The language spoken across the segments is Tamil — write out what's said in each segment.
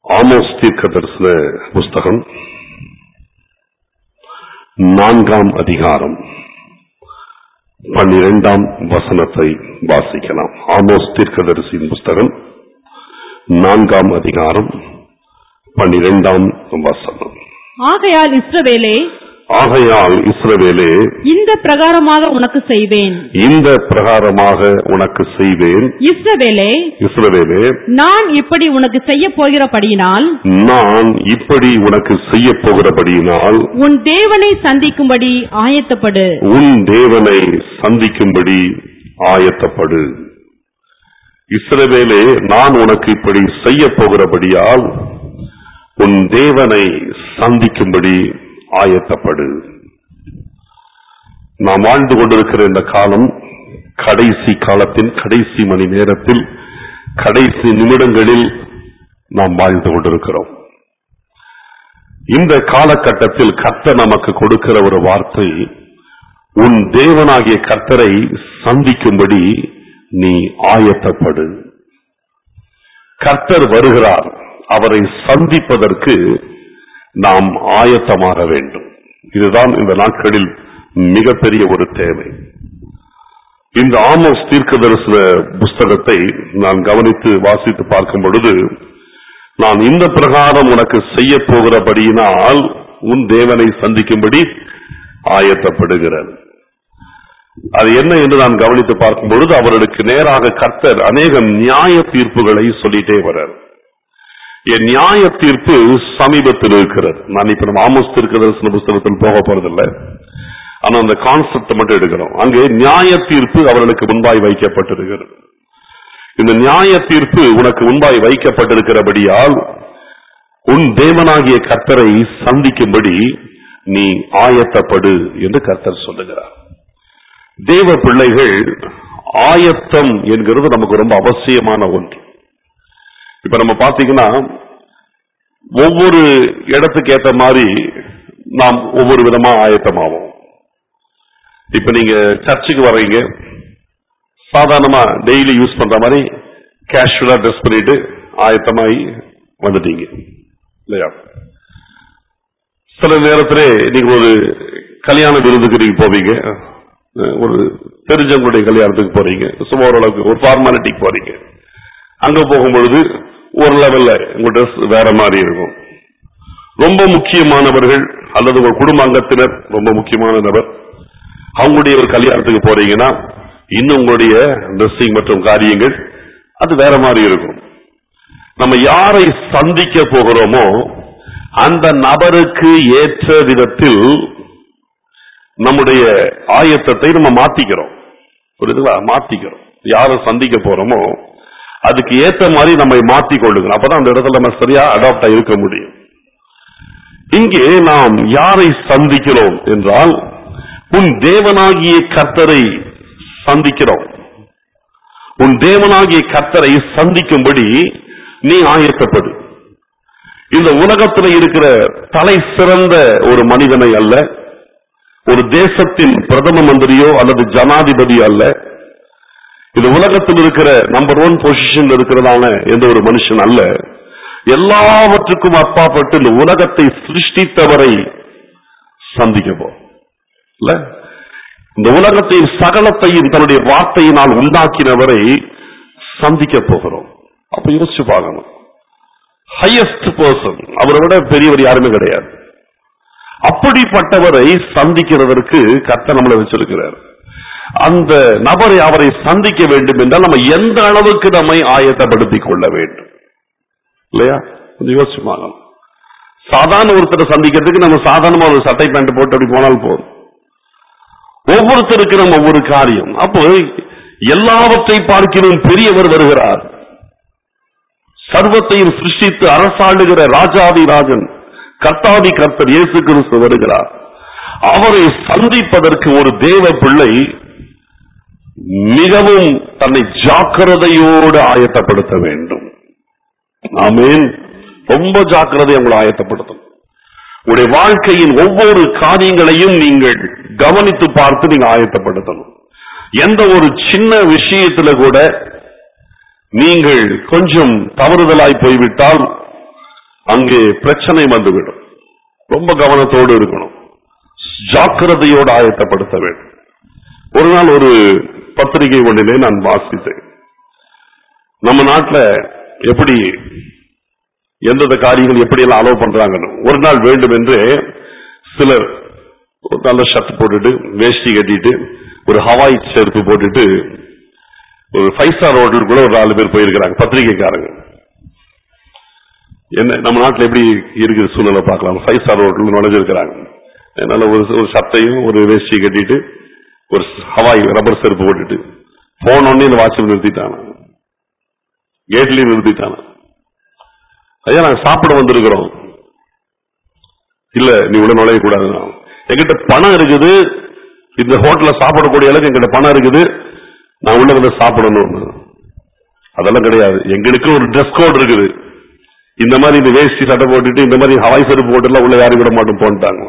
ஆமோஸ் தீர்க்க தரிசன புஸ்தகம் நான்காம் அதிகாரம் பன்னிரெண்டாம் வசனத்தை வாசிக்கலாம் ஆமோஸ் தீர்க்கதரிசியின் புஸ்தகம் நான்காம் அதிகாரம் பன்னிரெண்டாம் வசனம் ஆகையால் இஸ்ரவேலே ஆகையால் இஸ்ரவேலே இந்த பிரகாரமாக உனக்கு செய்வேன் இந்த பிரகாரமாக உனக்கு செய்வேன் இஸ்ரவேலே இஸ்ரவேலே நான் இப்படி உனக்கு செய்ய போகிறபடியினால் நான் இப்படி உனக்கு செய்ய போகிறபடியினால் உன் தேவனை சந்திக்கும்படி ஆயத்தப்படு உன் தேவனை சந்திக்கும்படி ஆயத்தப்படு இஸ்ரவேலே நான் உனக்கு இப்படி செய்ய போகிறபடியால் உன் தேவனை சந்திக்கும்படி ஆயத்தப்படு நாம் வாழ்ந்து கொண்டிருக்கிற இந்த காலம் கடைசி காலத்தின் கடைசி மணி நேரத்தில் கடைசி நிமிடங்களில் நாம் வாழ்ந்து கொண்டிருக்கிறோம் இந்த காலகட்டத்தில் கர்த்தர் நமக்கு கொடுக்கிற ஒரு வார்த்தை உன் தேவனாகிய கர்த்தரை சந்திக்கும்படி நீ ஆயத்தப்படு கர்த்தர் வருகிறார் அவரை சந்திப்பதற்கு நாம் ஆயத்தமாக வேண்டும் இதுதான் இந்த நாட்களில் மிகப்பெரிய ஒரு தேவை இந்த ஆமோஸ் தீர்க்க தரிசன புஸ்தகத்தை நான் கவனித்து வாசித்து பார்க்கும் பொழுது நான் இந்த பிரகாரம் உனக்கு செய்ய போகிறபடியினால் உன் தேவனை சந்திக்கும்படி ஆயத்தப்படுகிறது அது என்ன என்று நான் கவனித்து பார்க்கும் பொழுது அவர்களுக்கு நேராக கர்த்தர் அநேக நியாய தீர்ப்புகளை சொல்லிட்டே வர்றார் என் நியாய தீர்ப்பு சமீபத்தில் இருக்கிறது நான் இப்ப நம்ம ஆமோஸ் தீர்க்க தரிசன புஸ்தகத்தில் போக போறதில்லை ஆனா அந்த கான்செப்ட் மட்டும் எடுக்கிறோம் அங்கே நியாய தீர்ப்பு அவர்களுக்கு முன்பாய் வைக்கப்பட்டிருக்கிறது இந்த நியாய தீர்ப்பு உனக்கு முன்பாய் வைக்கப்பட்டிருக்கிறபடியால் உன் தேவனாகிய கர்த்தரை சந்திக்கும்படி நீ ஆயத்தப்படு என்று கர்த்தர் சொல்லுகிறார் தேவ பிள்ளைகள் ஆயத்தம் என்கிறது நமக்கு ரொம்ப அவசியமான ஒன்று இப்ப நம்ம பாத்தீங்கன்னா ஒவ்வொரு இடத்துக்கு ஏத்த மாதிரி நாம் ஒவ்வொரு விதமா ஆயத்தமாவோம் இப்ப நீங்க சர்ச்சுக்கு வர்றீங்க சாதாரணமா டெய்லி யூஸ் பண்ற மாதிரி கேஷுவலா ட்ரெஸ் பண்ணிட்டு ஆயத்தமாகி வந்துட்டீங்க இல்லையா சில நேரத்திலே நீங்க ஒரு கல்யாண விருந்துக்கு நீங்க போவீங்க அஹ் ஒரு தெரிஞ்சவங்களுடைய கல்யாணத்துக்கு போறீங்க சும்மா ஓரளவுக்கு ஒரு ஃபார்மாலிட்டிக்கு போறீங்க அங்க போகும்பொழுது ஒரு லெவல்ல உங்க ட்ரெஸ் வேற மாதிரி இருக்கும் ரொம்ப முக்கியமானவர்கள் அல்லது உங்க குடும்ப அங்கத்தினர் ரொம்ப முக்கியமான நபர் அவங்களுடைய ஒரு கல்யாணத்துக்கு போறீங்கன்னா இன்னும் உங்களுடைய ட்ரெஸ்ஸிங் மற்றும் காரியங்கள் அது வேற மாதிரி இருக்கும் நம்ம யாரை சந்திக்க போகிறோமோ அந்த நபருக்கு ஏற்ற விதத்தில் நம்முடைய ஆயத்தத்தை நம்ம மாத்திக்கிறோம் புரியுதுங்களா மாத்திக்கிறோம் யாரை சந்திக்க போறோமோ அதுக்கு ஏத்த மாதிரி நம்மை மாத்திக் கொள்ளுங்க அப்பதான் அந்த இடத்துல நம்ம சரியா அடாப்ட் இருக்க முடியும் இங்கே நாம் யாரை சந்திக்கிறோம் என்றால் உன் தேவனாகிய கர்த்தரை சந்திக்கிறோம் உன் தேவனாகிய கர்த்தரை சந்திக்கும்படி நீ ஆயத்தப்படு இந்த உலகத்தில் இருக்கிற தலை சிறந்த ஒரு மனிதனை அல்ல ஒரு தேசத்தின் பிரதம மந்திரியோ அல்லது ஜனாதிபதி அல்ல இந்த உலகத்தில் இருக்கிற நம்பர் ஒன் பொசிஷன் இருக்கிறதான எந்த ஒரு மனுஷன் அல்ல எல்லாவற்றுக்கும் அப்பாற்பட்டு இந்த உலகத்தை சிருஷ்டித்தவரை சந்திக்க போ இல்ல இந்த உலகத்தையும் சகலத்தையும் தன்னுடைய வார்த்தையினால் உண்டாக்கினவரை சந்திக்க போகிறோம் அப்ப யோசிச்சு பார்க்கணும் ஹையஸ்ட் பர்சன் அவரை விட பெரியவர் யாருமே கிடையாது அப்படிப்பட்டவரை சந்திக்கிறதற்கு கத்த நம்மளை வச்சிருக்கிறார் அந்த நபரை அவரை சந்திக்க வேண்டும் என்றால் நம்ம எந்த அளவுக்கு நம்மை ஆயத்தப்படுத்திக் கொள்ள வேண்டும் இல்லையா கொஞ்சம் யோசிச்சு பார்க்கணும் சாதாரண ஒருத்தரை சந்திக்கிறதுக்கு நம்ம சாதாரணமா ஒரு சட்டை பேண்ட் போட்டு அப்படி போனால் போதும் ஒவ்வொருத்தருக்கு நம்ம ஒவ்வொரு காரியம் அப்போ எல்லாவற்றை பார்க்கிறோம் பெரியவர் வருகிறார் சர்வத்தையும் சிருஷ்டித்து அரசாளுகிற ராஜாதி ராஜன் கர்த்தாதி கர்த்தர் இயேசு கிறிஸ்து வருகிறார் அவரை சந்திப்பதற்கு ஒரு தேவ பிள்ளை மிகவும் தன்னை ஜாக்கிரதையோடு ஆயத்தப்படுத்த வேண்டும் ஆமீன் ரொம்ப ஜாக்கிரதை உங்களை ஆயத்தப்படுத்தும் உங்களுடைய வாழ்க்கையின் ஒவ்வொரு காரியங்களையும் நீங்கள் கவனித்து பார்த்து நீங்க ஆயத்தப்படுத்தணும் எந்த ஒரு சின்ன விஷயத்துல கூட நீங்கள் கொஞ்சம் தவறுதலாய் போய்விட்டால் அங்கே பிரச்சனை வந்துவிடும் ரொம்ப கவனத்தோடு இருக்கணும் ஜாக்கிரதையோடு ஆயத்தப்படுத்த வேண்டும் ஒரு நாள் ஒரு பத்திரிகை ஒன்றிலே நான் வாசித்தேன் நம்ம நாட்டுல எப்படி எந்தெந்த காரியங்கள் எப்படி எல்லாம் அலோவ் பண்றாங்கன்னு ஒரு நாள் வேண்டும் என்று சிலர் ஒரு நல்ல ஷர்ட் போட்டுட்டு வேஷ்டி கட்டிட்டு ஒரு ஹவாய் செருப்பு போட்டுட்டு ஒரு ஃபைவ் ஸ்டார் ஹோட்டலுக்குள்ள ஒரு நாலு பேர் போயிருக்கிறாங்க பத்திரிகைக்காரங்க என்ன நம்ம நாட்டுல எப்படி இருக்கிற சூழ்நிலை பார்க்கலாம் ஃபைவ் ஸ்டார் ஹோட்டல் நுழைஞ்சிருக்கிறாங்க அதனால ஒரு ஒரு சட்டையும் ஒரு வேஷ்டி கட்டிட்டு ஒரு ஹவாய் ரப்பர் செருப்பு போட்டுட்டு போன உடனே இந்த வாட்சில் நிறுத்திட்டாங்க கேட்லயும் நிறுத்திட்டாங்க ஐயா நாங்க சாப்பிட வந்திருக்கிறோம் இல்ல நீ உள்ள நுழைய கூடாதுன்னா என்கிட்ட பணம் இருக்குது இந்த ஹோட்டல்ல சாப்பிடக்கூடிய அளவுக்கு என்கிட்ட பணம் இருக்குது நான் உள்ள வந்து சாப்பிடணும்னு அதெல்லாம் கிடையாது எங்களுக்கு ஒரு ட்ரெஸ் கோட் இருக்குது இந்த மாதிரி இந்த வேஷ்டி சட்டை போட்டுட்டு இந்த மாதிரி ஹவாய் செருப்பு போட்டுலாம் உள்ள யாரும் விட மாட்டோம் போன்ட்டாங்க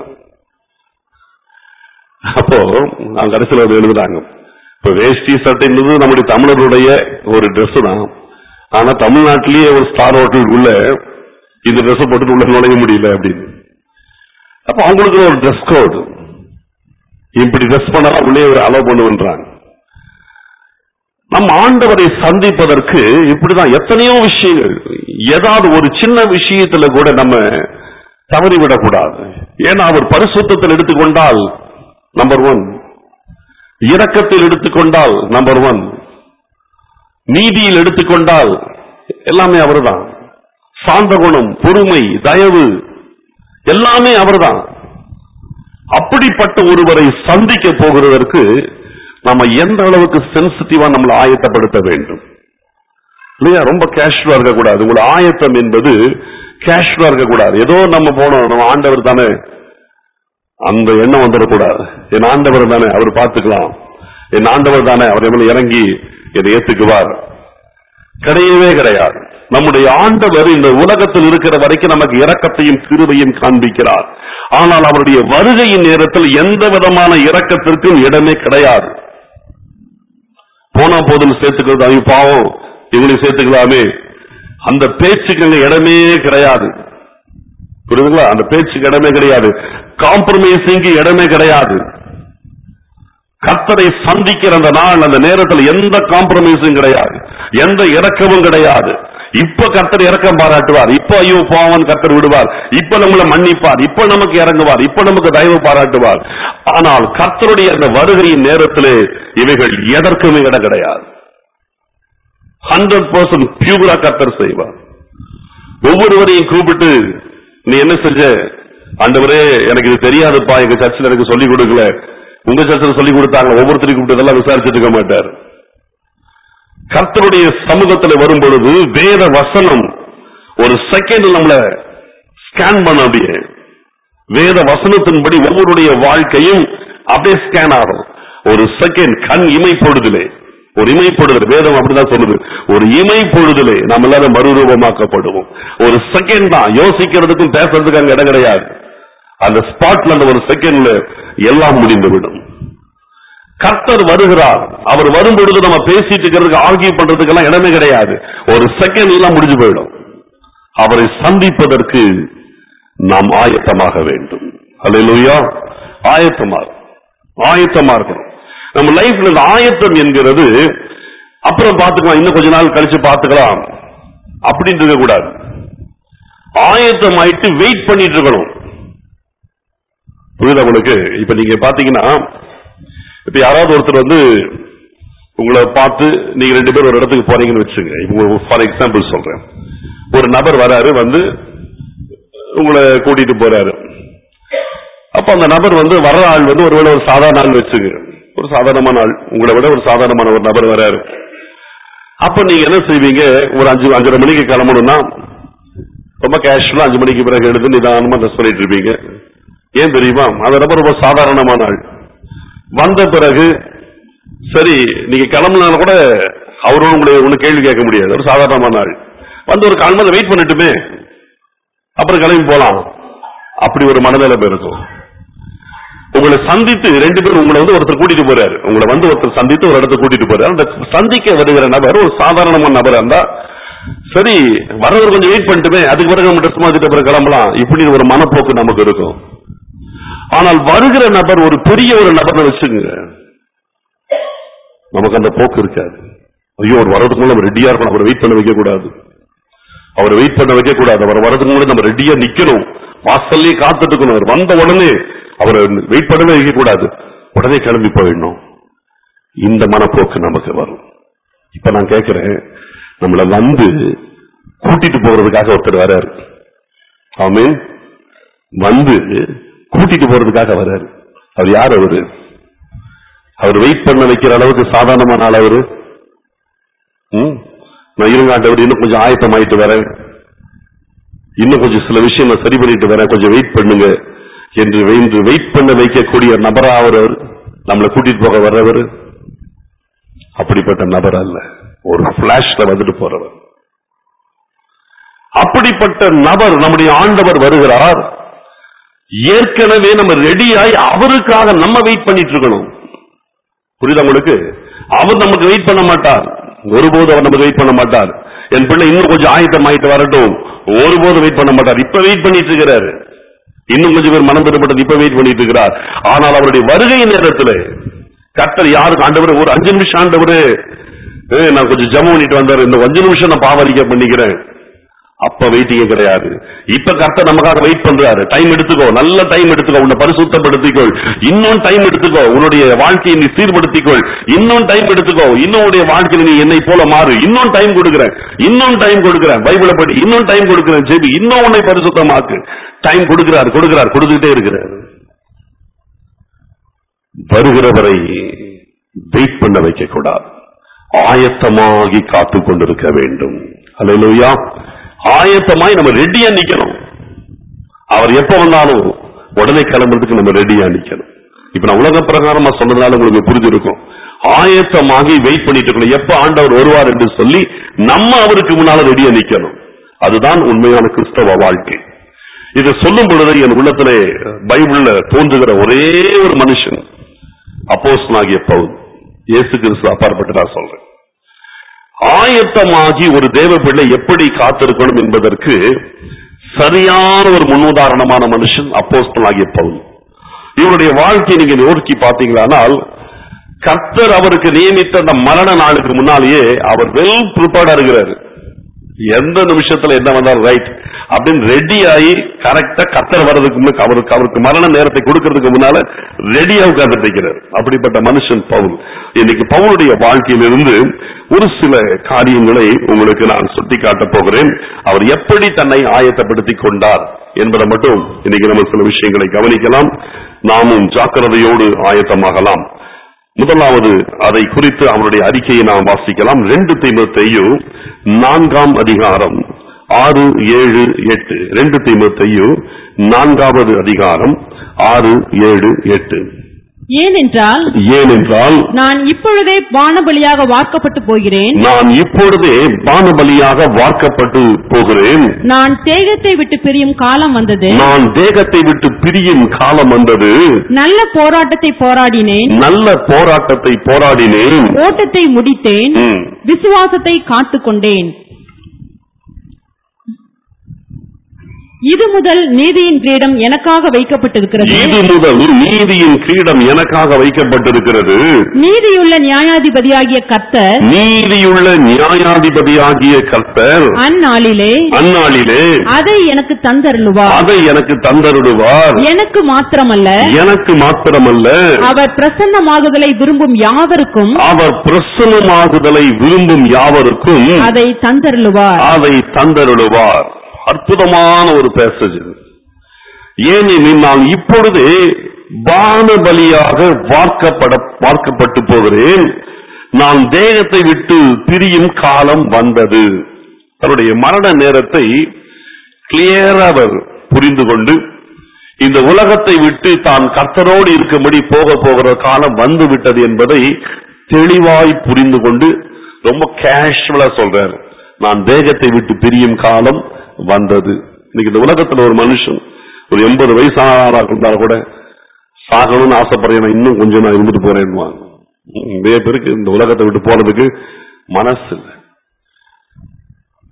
அப்போ நான் கடைசியில் வந்து எழுதுறாங்க இப்ப வேஷ்டி சட்டைன்றது நம்முடைய தமிழருடைய ஒரு Dress தான் ஆனா தமிழ்நாட்டிலேயே ஒரு ஸ்டார் ஹோட்டலுக்குள்ள இந்த Dress போட்டுட்டு உள்ள நுழைய முடியல அப்படின்னு அப்ப அவங்களுக்கு ஒரு ட்ரெஸ் கோட் இப்படி ட்ரெஸ் பண்ணலாம் உள்ளே ஒரு அலோ பண்ணுன்றாங்க நம்ம ஆண்டவரை சந்திப்பதற்கு இப்படிதான் எத்தனையோ விஷயங்கள் ஏதாவது ஒரு சின்ன விஷயத்துல கூட நம்ம தவறிவிடக்கூடாது ஏன்னா அவர் பரிசுத்தத்தில் எடுத்துக்கொண்டால் நம்பர் ஒன் இரக்கத்தில் எடுத்துக்கொண்டால் நம்பர் ஒன் நீதியில் எடுத்துக்கொண்டால் எல்லாமே அவர்தான் சாந்த குணம் பொறுமை தயவு எல்லாமே அவர்தான் அப்படிப்பட்ட ஒருவரை சந்திக்க போகிறதற்கு நம்ம எந்த அளவுக்கு சென்சிட்டிவா நம்மளை ஆயத்தப்படுத்த வேண்டும் இல்லையா ரொம்ப கேஷுவலா இருக்கக்கூடாது உங்களோட ஆயத்தம் என்பது கேஷுவலா இருக்கக்கூடாது ஏதோ நம்ம போனோம் நம்ம ஆண்டவர் தானே அந்த எண்ணம் வந்துடக்கூடாது என் ஆண்டவர் தானே அவர் பார்த்துக்கலாம் என் ஆண்டவர் தானே அவர் எவ்வளவு இறங்கி என்னை ஏத்துக்குவார் கிடையவே கிடையாது நம்முடைய ஆண்டவர் இந்த உலகத்தில் இருக்கிற வரைக்கும் நமக்கு இரக்கத்தையும் கிருபையும் காண்பிக்கிறார் ஆனால் அவருடைய வருகையின் நேரத்தில் எந்த விதமான இரக்கத்திற்கும் இடமே கிடையாது போனா போதும் சேர்த்துக்கிறது அவங்க பாவம் இவங்களையும் சேர்த்துக்கலாமே அந்த பேச்சுக்கு அங்க இடமே கிடையாது புரியுதுங்களா அந்த பேச்சுக்கு இடமே கிடையாது காம்ப்ரமைசிங்க்கு இடமே கிடையாது கர்த்தரை சந்திக்கிற அந்த நாள் அந்த நேரத்தில் எந்த காம்ப்ரமைஸும் கிடையாது எந்த இரக்கமும் கிடையாது இப்ப கர்த்தர் இரக்கம் பாராட்டுவார் இப்ப ஐயோ பாவன் கர்த்தர் விடுவார் இப்ப நம்மளை மன்னிப்பார் இப்ப நமக்கு இறங்குவார் இப்ப நமக்கு தயவு பாராட்டுவார் ஆனால் கர்த்தருடைய அந்த வருகையின் நேரத்திலே இவைகள் எதற்குமே இடம் கிடையாது ஹண்ட்ரட் பர்சன்ட் பியூரா கர்த்தர் செய்வார் ஒவ்வொருவரையும் கூப்பிட்டு நீ என்ன செஞ்ச ஆண்டவரே எனக்கு இது தெரியாதுப்பா எங்க சர்ச்சில் எனக்கு சொல்லிக் கொடுக்கல உங்க சர்ச்சில் சொல்லிக் கொடுத்தாங்க ஒவ்வொருத்தரையும் கூப்பிட்டு இதெல்லாம் விசாரிச்சுட்டு இருக்க மாட்டார் கர்த்தருடைய சமூகத்தில் வரும் பொழுது வேத வசனம் ஒரு செகண்ட் நம்மள ஸ்கேன் பண்ண அப்படியே வேத வசனத்தின்படி ஒவ்வொருடைய வாழ்க்கையும் அப்படியே ஸ்கேன் ஆகும் ஒரு செகண்ட் கண் இமை பொழுதிலே ஒரு இமை பொழுது வேதம் அப்படிதான் சொல்லுது ஒரு இமை பொழுதிலே நாம் எல்லாரும் மறுரூபமாக்கப்படுவோம் ஒரு செகண்ட் தான் யோசிக்கிறதுக்கும் பேசுறதுக்கும் அங்க இடம் கிடையாது அந்த ஸ்பாட்ல அந்த ஒரு செகண்ட்ல எல்லாம் முடிந்துவிடும் கர்த்தர் வருகிறார் அவர் வரும் பொழுது நம்ம பேசிட்டு இருக்கிறதுக்கு ஆர்கியூ பண்றதுக்கெல்லாம் இடமே கிடையாது ஒரு செகண்ட் எல்லாம் முடிஞ்சு போயிடும் அவரை சந்திப்பதற்கு நாம் ஆயத்தமாக வேண்டும் அல்லேலூயா ஆயத்தமாக ஆயத்தமா இருக்கணும் நம்ம லைஃப்ல இந்த ஆயத்தம் என்கிறது அப்புறம் பார்த்துக்கலாம் இன்னும் கொஞ்ச நாள் கழிச்சு பார்த்துக்கலாம் அப்படின்னு இருக்க கூடாது ஆயத்தம் ஆயிட்டு வெயிட் பண்ணிட்டு இருக்கணும் புரியுதா உங்களுக்கு இப்ப நீங்க பாத்தீங்கன்னா இப்ப யாராவது ஒருத்தர் வந்து உங்களை பார்த்து நீங்க ரெண்டு பேரும் ஒரு இடத்துக்கு போறீங்கன்னு வச்சுங்க இப்போ ஃபார் எக்ஸாம்பிள் சொல்றேன் ஒரு நபர் வராரு வந்து உங்களை கூட்டிட்டு போறாரு அப்ப அந்த நபர் வந்து வர்ற ஆள் வந்து ஒருவேளை ஒரு சாதாரண ஆள் வச்சுங்க ஒரு சாதாரணமான ஆள் உங்களை விட ஒரு சாதாரணமான ஒரு நபர் வராரு அப்ப நீங்க என்ன செய்வீங்க ஒரு அஞ்சு அஞ்சரை மணிக்கு கிளம்பணும்னா ரொம்ப கேஷுவலா அஞ்சு மணிக்கு பிறகு எடுத்து நிதானமா ட்ரெஸ் பண்ணிட்டு இருப்பீங்க ஏன் தெரியுமா அந்த நபர் ரொம்ப சாதாரணமான ஆள் வந்த பிறகு சரி நீங்க கிளம்புனால கூட அவரோட உங்களை ஒண்ணு கேள்வி கேட்க முடியாது ஒரு சாதாரணமான ஆள் வந்து ஒரு கால் மணி வெயிட் பண்ணட்டுமே அப்புறம் கிளம்பி போலாம் அப்படி ஒரு மனநிலைமை இருக்கும் உங்களை சந்தித்து ரெண்டு பேரும் உங்களை வந்து ஒருத்தர் கூட்டிட்டு போறாரு உங்களை வந்து ஒருத்தர் சந்தித்து ஒரு இடத்த கூட்டிட்டு போறாரு அந்த சந்திக்க வருகிற நபர் ஒரு சாதாரணமான நபரா இருந்தா சரி வரவர் கொஞ்சம் வெயிட் பண்ணிட்டுமே அதுக்கு பிறகு நம்ம ட்ரெஸ் மாத்திட்ட பிறகு கிளம்பலாம் இப்படி ஒரு மனப்போக்கு நமக்கு இருக்கும் ஆனால் வருகிற நபர் ஒரு பெரிய ஒரு நபர்னு வச்சுங்க நமக்கு அந்த போக்கு இருக்காது ஐயோ அவர் வர்றதுக்கு முன்னாடி நம்ம ரெடியா இருக்கணும் அவரை வெயிட் பண்ண வைக்க கூடாது அவரை வெயிட் பண்ண வைக்க கூடாது அவர் வரதுக்கு முன்னாடி நம்ம ரெடியா நிக்கணும் வாசல்லே காத்துட்டு இருக்கணும் அவர் வந்த உடனே அவரை வெயிட் பண்ணவே வைக்க கூடாது உடனே கிளம்பி போயிடணும் இந்த மனப்போக்கு நமக்கு வரும் இப்ப நான் கேட்கிறேன் நம்மள வந்து கூட்டிட்டு போறதுக்காக ஒருத்தர் வராரு ஆமென் வந்து கூட்டிட்டு போறதுக்காக வராரு அவர் யார் அவரு அவர் வெயிட் பண்ண வைக்கிற அளவுக்கு சாதாரணமான ஆள் அவரு ம்? நான் இருங்காண்டவர் இன்னும் கொஞ்சம் ஆயத்தமாயிட்டு வரேன் இன்னும் கொஞ்சம் சில விஷயம் நான் சரி பண்ணிட்டு வரேன் கொஞ்சம் வெயிட் பண்ணுங்க என்று வெயிட் வெயிட் பண்ண வைக்கக்கூடிய நபரா அவர் நம்மளை கூட்டிட்டு போக வர்றவர் அப்படிப்பட்ட நபர் அல்ல ஒரு பிளாஷ்ல வந்துட்டு போறவர் அப்படிப்பட்ட நபர் நம்முடைய ஆண்டவர் வருகிறார் ஏற்கனவே நம்ம ரெடியாய் அவருக்காக நம்ம வெயிட் பண்ணிட்டு இருக்கணும் புரியுதா உங்களுக்கு அவர் நமக்கு வெயிட் பண்ண மாட்டார் ஒருபோது அவர் நமக்கு வெயிட் பண்ண மாட்டார் என் பிள்ளை இன்னும் கொஞ்சம் ஆயத்தம் ஆயிட்டு வரட்டும் ஒருபோது வெயிட் பண்ண மாட்டார் இப்ப வெயிட் பண்ணிட்டு இருக்கிறாரு இன்னும் கொஞ்சம் பேர் மனம் பெறப்பட்டது இப்ப வெயிட் பண்ணிட்டு இருக்கிறார் ஆனால் அவருடைய வருகை நேரத்தில் கர்த்தர் யாருக்கு ஆண்டவர் ஒரு அஞ்சு நிமிஷம் ஆண்டவர் நான் கொஞ்சம் ஜெபம் பண்ணிட்டு வந்தாரு இந்த அஞ்சு நிமிஷம் நான் பாவரிக்க பண்ணிக்கிறேன் அப்ப வெயிட்டிங்க கிடையாது இப்ப கர்த்தர் நமக்காக வெயிட் பண்றாரு டைம் எடுத்துக்கோ நல்ல டைம் எடுத்துக்கோ உன்னை பரிசுத்தப்படுத்திக்கொள் இன்னும் டைம் எடுத்துக்கோ உன்னுடைய வாழ்க்கையை நீ சீர்படுத்திக்கொள் இன்னும் டைம் எடுத்துக்கோ இன்னும் உன்னுடைய வாழ்க்கையில நீ என்னை போல மாறு இன்னும் டைம் கொடுக்கிறேன் இன்னும் டைம் கொடுக்கிறேன் பைபிளை படி இன்னும் டைம் கொடுக்கிறேன் ஜெபி இன்னும் உன்னை பரிசுத்தமாக்கு டைம் கொடுக்கிறார் கொடுக்கிறார் கொடுத்துக்கிட்டே இருக்கிறார் வருகிறவரை வெயிட் பண்ண வைக்க கூடாது ஆயத்தமாகி காத்து கொண்டிருக்க வேண்டும் அல்லேலூயா ஆயத்தமாய் நம்ம ரெடியா நிக்கணும் அவர் எப்ப வந்தாலும் உடனே கிளம்புறதுக்கு நம்ம ரெடியா நிக்கணும் இப்ப நான் உலக பிரகாரமா சொன்னதுனால உங்களுக்கு புரிஞ்சிருக்கும் ஆயத்தமாகி வெயிட் பண்ணிட்டு இருக்கணும் எப்ப ஆண்டவர் வருவார் என்று சொல்லி நம்ம அவருக்கு முன்னால ரெடியா நிக்கணும் அதுதான் உண்மையான கிறிஸ்தவ வாழ்க்கை இதை சொல்லும் பொழுது என் உள்ளத்திலே பைபிள்ல தோன்றுகிற ஒரே ஒரு மனுஷன் அப்போஸ்தலனாகிய பவுல் இயேசு கிறிஸ்து அப்பாற்பட்டு நான் சொல்றேன் ஆயத்தமாகி ஒரு தேவ பிள்ளை எப்படி காத்திருக்கணும் என்பதற்கு சரியான ஒரு முன்னுதாரணமான மனுஷன் அப்போஸ்தலனாகிய பவுல் இவருடைய வாழ்க்கையை நீங்க நோக்கி பார்த்தீங்களானால் கர்த்தர் அவருக்கு நியமித்த அந்த மரண நாளுக்கு முன்னாலேயே அவர் வெல் ப்ரிப்பேர்டா இருக்கிறாரு எந்த நிமிஷத்துல என்ன வந்தாலும் ரைட் அப்படின்னு ரெடி ஆகி கரெக்டா கத்தர் வர்றதுக்கு முன்ன அவருக்கு அவருக்கு மரண நேரத்தை கொடுக்கறதுக்கு முன்னால ரெடியா உட்கார்ந்துட்டு இருக்கிறார் அப்படிப்பட்ட மனுஷன் பவுல் இன்னைக்கு பவுலுடைய வாழ்க்கையிலிருந்து ஒரு சில காரியங்களை உங்களுக்கு நான் சுட்டி காட்டப் போகிறேன் அவர் எப்படி தன்னை ஆயத்தப்படுத்திக் கொண்டார் என்பதை மட்டும் இன்னைக்கு நம்ம சில விஷயங்களை கவனிக்கலாம் நாமும் ஜாக்கிரதையோடு ஆயத்தமாகலாம் முதலாவது அதை குறித்து அவருடைய அறிக்கையை நாம் வாசிக்கலாம் ரெண்டு தீமத்தையு நான்காம் அதிகாரம் ஆறு ஏழு எட்டு ரெண்டு தீமத்தையு நான்காவது அதிகாரம் ஆறு ஏழு எட்டு ஏனென்றால் ஏனென்றால் நான் இப்பொழுதே வானபலியாக வார்க்கப்பட்டு போகிறேன் நான் இப்பொழுதே பானபலியாக வார்க்கப்பட்டு போகிறேன் நான் தேகத்தை விட்டு பிரியும் காலம் வந்தது நான் தேகத்தை விட்டு பிரியும் காலம் வந்தது நல்ல போராட்டத்தை போராடினேன் நல்ல போராட்டத்தை போராடினேன் ஓட்டத்தை முடித்தேன் ம். விசுவாசத்தை காத்துக்கொண்டேன் இது முதல் நீதியின் கிரீடம் எனக்காக வைக்கப்பட்டிருக்கிறது இது முதல் நீதியின் கிரீடம் எனக்காக வைக்கப்பட்டிருக்கிறது நீதியுள்ள நியாயாதிபதியாகிய கர்த்தர் நீதியுள்ள நியாயாதிபதியாகிய கர்த்தர் அந்நாளிலே அந்நாளிலே அதை எனக்கு தந்தருளுவார் அதை எனக்கு தந்தருடுவார் எனக்கு மாத்திரமல்ல எனக்கு மாத்திரமல்ல அவர் பிரசன்னமாகுதலை விரும்பும் யாவருக்கும் அவர் பிரசன்னமாகுதலை விரும்பும் யாவருக்கும் அதை தந்தருளுவார் அதை தந்தருளுவார் அற்புதமான ஒரு பேசேஜ் இது ஏனெனில் நான் இப்பொழுது பானபலியாக வார்க்கப்பட வார்க்கப்பட்டு போகிறேன் நான் தேகத்தை விட்டு பிரியும் காலம் வந்தது தன்னுடைய மரண நேரத்தை கிளியரா அவர் புரிந்து கொண்டு இந்த உலகத்தை விட்டு தான் கர்த்தரோடு இருக்கும்படி போக போகிற காலம் வந்து விட்டது என்பதை தெளிவாய் புரிந்து கொண்டு ரொம்ப கேஷுவலா சொல்றாரு நான் தேகத்தை விட்டு பிரியும் காலம் வந்தது இன்னைக்கு இந்த உலகத்துல ஒரு மனுஷன் ஒரு எண்பது வயசானாரா இருந்தா கூட சாகணும்னு ஆசைப்படுறேன் நான் இன்னும் கொஞ்சம் நான் இருந்துட்டு போறேன்னுவாங்க நிறைய பேருக்கு இந்த உலகத்தை விட்டு போறதுக்கு மனசு இல்லை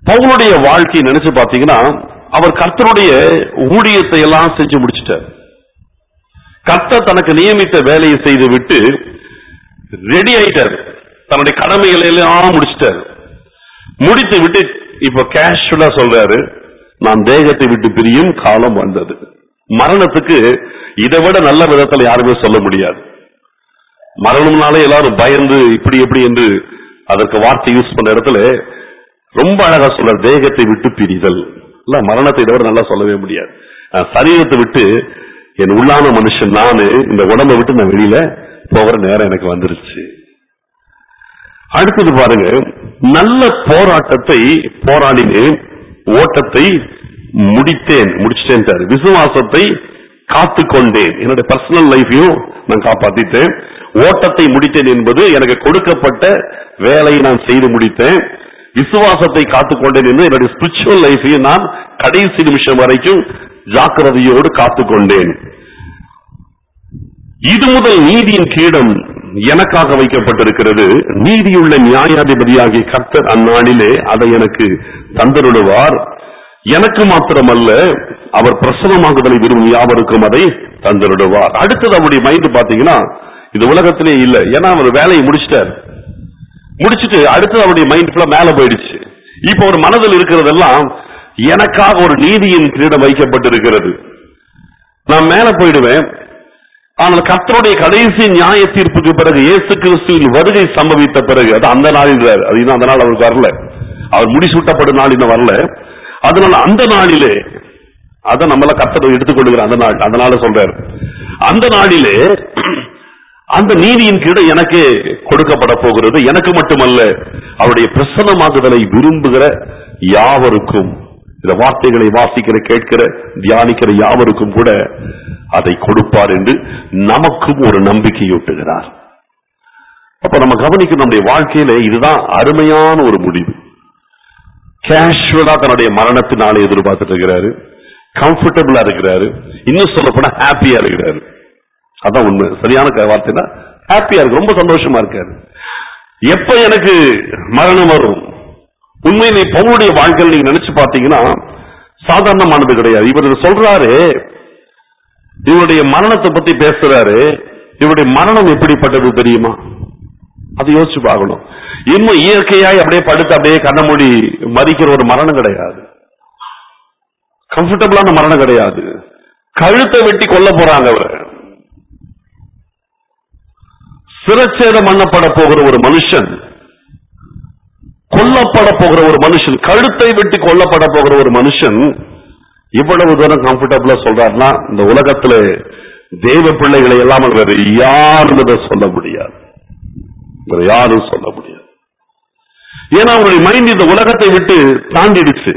பவுலுடைய வாழ்க்கையை நினைச்சு பாத்தீங்கன்னா அவர் கர்த்தருடைய ஊழியத்தை எல்லாம் செஞ்சு முடிச்சிட்டார் கர்த்தர் தனக்கு நியமித்த வேலையை செய்து விட்டு ரெடி ஆயிட்டார் தன்னுடைய கடமைகளை எல்லாம் முடிச்சிட்டார் முடித்து விட்டு இப்ப கேஷுவலா சொல்றாரு நான் தேகத்தை விட்டு பிரியும் காலம் வந்தது மரணத்துக்கு இதை விட நல்ல விதத்துல யாருமே சொல்ல முடியாது மரணம்னாலே எல்லாரும் பயந்து இப்படி எப்படி என்று அதற்கு வார்த்தை யூஸ் பண்ண இடத்துல ரொம்ப அழகா சொல்ற தேகத்தை விட்டு பிரிதல் இல்ல மரணத்தை இதை விட நல்லா சொல்லவே முடியாது நான் சரீரத்தை விட்டு என் உள்ளான மனுஷன் நானு இந்த உடம்பை விட்டு நான் வெளியில போகிற நேரம் எனக்கு வந்துருச்சு அடுத்தது பாருங்க நல்ல போராட்டத்தை போராடினேன் ஓட்டத்தை முடித்தேன் முடிச்சிட்டேன் விசுவாசத்தை காத்து கொண்டேன் என்னுடைய பர்சனல் லைஃபையும் நான் காப்பாத்திட்டேன் ஓட்டத்தை முடித்தேன் என்பது எனக்கு கொடுக்கப்பட்ட வேலையை நான் செய்து முடித்தேன் விசுவாசத்தை காத்துக்கொண்டேன் என்று என்னுடைய ஸ்பிரிச்சுவல் லைஃபையும் நான் கடைசி நிமிஷம் வரைக்கும் ஜாக்கிரதையோடு காத்துக்கொண்டேன் இது முதல் நீதியின் கீடம் எனக்காக வைக்கப்பட்டிருக்கிறது நீதியுள்ள நியாயாதிபதியாகிய கர்த்தர் அந்நாளிலே அதை எனக்கு தந்தருடுவார் எனக்கு மாத்திரமல்ல அவர் பிரசவமாகுதலை விரும்பும் யாவருக்கும் அதை தந்தருடுவார் அடுத்தது அவருடைய மைண்ட் பாத்தீங்கன்னா இது உலகத்திலே இல்ல ஏன்னா அவர் வேலையை முடிச்சிட்டார் முடிச்சிட்டு அடுத்தது அவருடைய மைண்ட் ஃபுல்லா மேல போயிடுச்சு இப்ப ஒரு மனதில் இருக்கிறதெல்லாம் எனக்காக ஒரு நீதியின் கிரீடம் வைக்கப்பட்டிருக்கிறது நான் மேல போயிடுவேன் ஆனால் கர்த்தருடைய கடைசி நியாய தீர்ப்புக்கு பிறகு இயேசு கிறிஸ்துவின் வருகை சம்பவித்த பிறகு அது அந்த நாளின்றார் அது இன்னும் அந்த நாள் அவருக்கு வரல அவர் முடிசூட்டப்படும் நாள் இன்னும் வரல அதனால அந்த நாளிலே அதை நம்மள கர்த்தர் எடுத்துக்கொள்ளுகிற அந்த நாள் அந்த நாள சொல்றாரு அந்த நாளிலே அந்த நீதியின் கீழே எனக்கு கொடுக்கப்பட போகிறது எனக்கு மட்டுமல்ல அவருடைய பிரசன்னமாகுதலை விரும்புகிற யாவருக்கும் இந்த வார்த்தைகளை வாசிக்கிற கேட்கிற தியானிக்கிற யாவருக்கும் கூட அதை கொடுப்பார் என்று நமக்கும் ஒரு நம்பிக்கையூட்டுகிறார் அப்ப நம்ம கவனிக்கும் நம்முடைய வாழ்க்கையில இதுதான் அருமையான ஒரு முடிவு கேஷுவலா தன்னுடைய மரணத்தினாலே எதிர்பார்த்துட்டு இருக்கிறாரு கம்ஃபர்டபுளா இருக்கிறாரு இன்னும் சொல்ல போனா ஹாப்பியா இருக்கிறாரு அதான் உண்மை சரியான க- வார்த்தைனா ஹாப்பியா இருக்கு ரொம்ப சந்தோஷமா இருக்காரு எப்ப எனக்கு மரணம் வரும் உண்மையிலே பவுளுடைய வாழ்க்கையில் நீங்க நினைச்சு பாத்தீங்கன்னா சாதாரணமானது கிடையாது இவர் சொல்றாரு இவருடைய மரணத்தை பத்தி பேசுறாரு இவருடைய மரணம் எப்படிப்பட்டது தெரியுமா அதை யோசிச்சு பார்க்கணும் இன்னும் இயற்கையாய் அப்படியே படுத்து அப்படியே கண்ண மூடி மறிக்கிற ஒரு மரணம் கிடையாது கம்ஃபர்டபுளான மரணம் கிடையாது கழுத்தை வெட்டி கொல்ல போறாங்க அவர் சிரச்சேதம் பண்ணப்பட போகிற ஒரு மனுஷன் கொல்லப்பட போகிற ஒரு மனுஷன் கழுத்தை வெட்டி கொல்லப்பட போகிற ஒரு மனுஷன் இவ்வளவு தூரம் கம்ஃபர்டபுளா சொல்றாருன்னா இந்த உலகத்துல தேவ பிள்ளைகளை எல்லாம் வேற யாரும் இதை சொல்ல முடியாது வேற யாரும் சொல்ல முடியாது ஏன்னா அவருடைய மைண்ட் இந்த உலகத்தை விட்டு தாண்டிடுச்சு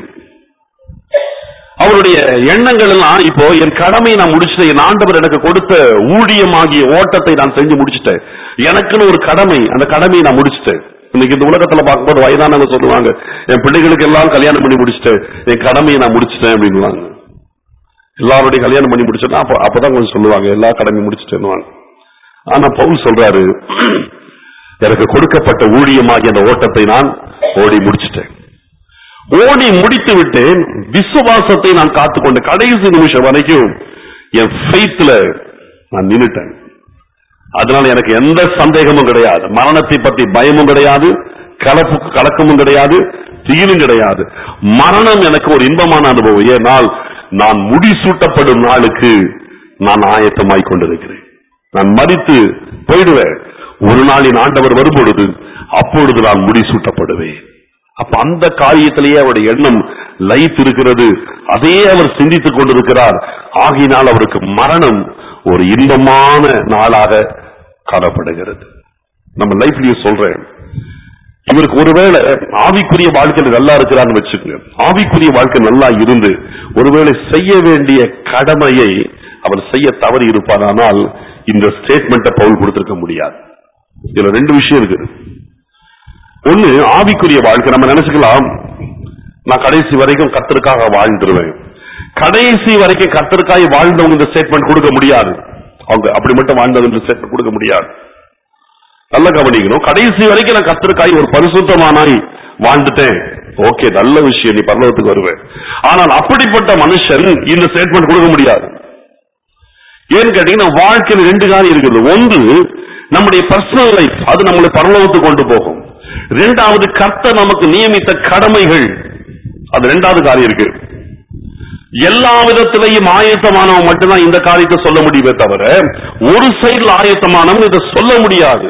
அவருடைய எண்ணங்கள் எல்லாம் இப்போ என் கடமையை நான் முடிச்சிட்டேன் என் ஆண்டவர் எனக்கு கொடுத்த ஊழியமாகிய ஓட்டத்தை நான் செஞ்சு முடிச்சிட்டேன் எனக்குன்னு ஒரு கடமை அந்த கடமையை நான் முடிச்சிட்டேன் இன்னைக்கு இந்த உலகத்துல பார்க்கும்போது வயதானவங்க சொல்லுவாங்க என் பிள்ளைகளுக்கு எல்லாம் கல்யாணம் பண்ணி முடிச்சிட்டேன் என் கடமையை நான் முடிச்சிட்டேன் அப்படின்னுவாங்க எல்லாருடைய கல்யாணம் பண்ணி முடிச்சேன்னா அப்ப அப்பதான் கொஞ்சம் சொல்லுவாங்க எல்லா கடமையும் முடிச்சிட்டேன்னுவாங்க ஆனா பவுல் சொல்றாரு எனக்கு கொடுக்கப்பட்ட ஊழியமாகிய அந்த ஓட்டத்தை நான் ஓடி முடிச்சிட்டேன் ஓடி முடித்து விட்டேன் விசுவாசத்தை நான் காத்துக்கொண்டு கடைசி நிமிஷம் வரைக்கும் என் ஃபெய்த்ல நான் நின்னுட்டேன் அதனால எனக்கு எந்த சந்தேகமும் கிடையாது மரணத்தை பத்தி பயமும் கிடையாது கலப்பு கலக்கமும் கிடையாது தீரும் கிடையாது மரணம் எனக்கு ஒரு இன்பமான அனுபவம் ஏனால் நான் முடிசூட்டப்படும் நாளுக்கு நான் ஆயத்தமாய் கொண்டிருக்கிறேன் நான் மறித்து போயிடுவேன் ஒரு நாளின் ஆண்டவர் வரும்பொழுது அப்பொழுது நான் முடிசூட்டப்படுவேன் அப்ப அந்த காரியத்திலேயே அவருடைய எண்ணம் லைஃப் இருக்கிறது அதே அவர் சிந்தித்துக் கொண்டிருக்கிறார் ஆகினால் அவருக்கு மரணம் ஒரு இன்பமான நாளாக காணப்படுகிறது நம்ம லைஃப்லயும் சொல்றேன் இவருக்கு ஒருவேளை ஆவிக்குரிய வாழ்க்கையில நல்லா இருக்கிறான்னு வச்சுக்கோங்க ஆவிக்குரிய வாழ்க்கை நல்லா இருந்து ஒருவேளை செய்ய வேண்டிய கடமையை அவர் செய்ய தவறி இருப்பாரானால் இந்த ஸ்டேட்மெண்ட்டை பவுல் கொடுத்திருக்க முடியாது இதுல ரெண்டு விஷயம் இருக்குது ஒண்ணு ஆவிக்குரிய வாழ்க்கை நம்ம நினைச்சுக்கலாம் நான் கடைசி வரைக்கும் கத்தருக்காக வாழ்ந்துருவேன் கடைசி வரைக்கும் கத்தருக்காக வாழ்ந்தவங்க இந்த ஸ்டேட்மெண்ட் கொடுக்க முடியாது அவங்க அப்படி மட்டும் வாழ்ந்தவங்க இந்த ஸ்டேட்மெண்ட் கொடுக்க முடியாது நல்லா கவனிக்கணும் கடைசி வரைக்கும் நான் கத்தருக்காய் ஒரு பரிசுத்தமானாய் வாழ்ந்துட்டேன் ஓகே நல்ல விஷயம் நீ பரலோகத்துக்கு வருவேன் ஆனால் அப்படிப்பட்ட மனுஷன் இந்த ஸ்டேட்மெண்ட் கொடுக்க முடியாது ஏன்னு கேட்டீங்கன்னா வாழ்க்கையில் ரெண்டு காரியம் இருக்குது ஒன்று நம்முடைய பர்சனல் லைஃப் அது நம்மளை பரலோகத்துக்கு கொண்டு போகும் இரண்டாவது கர்த்தர் நமக்கு நியமித்த கடமைகள் அது ரெண்டாவது காரியம் இருக்கு எல்லா விதத்திலையும் ஆயத்தமானவன் மட்டும்தான் இந்த காரியத்தை சொல்ல முடியுமே தவிர ஒரு சைடில் ஆயத்தமானவன் இதை சொல்ல முடியாது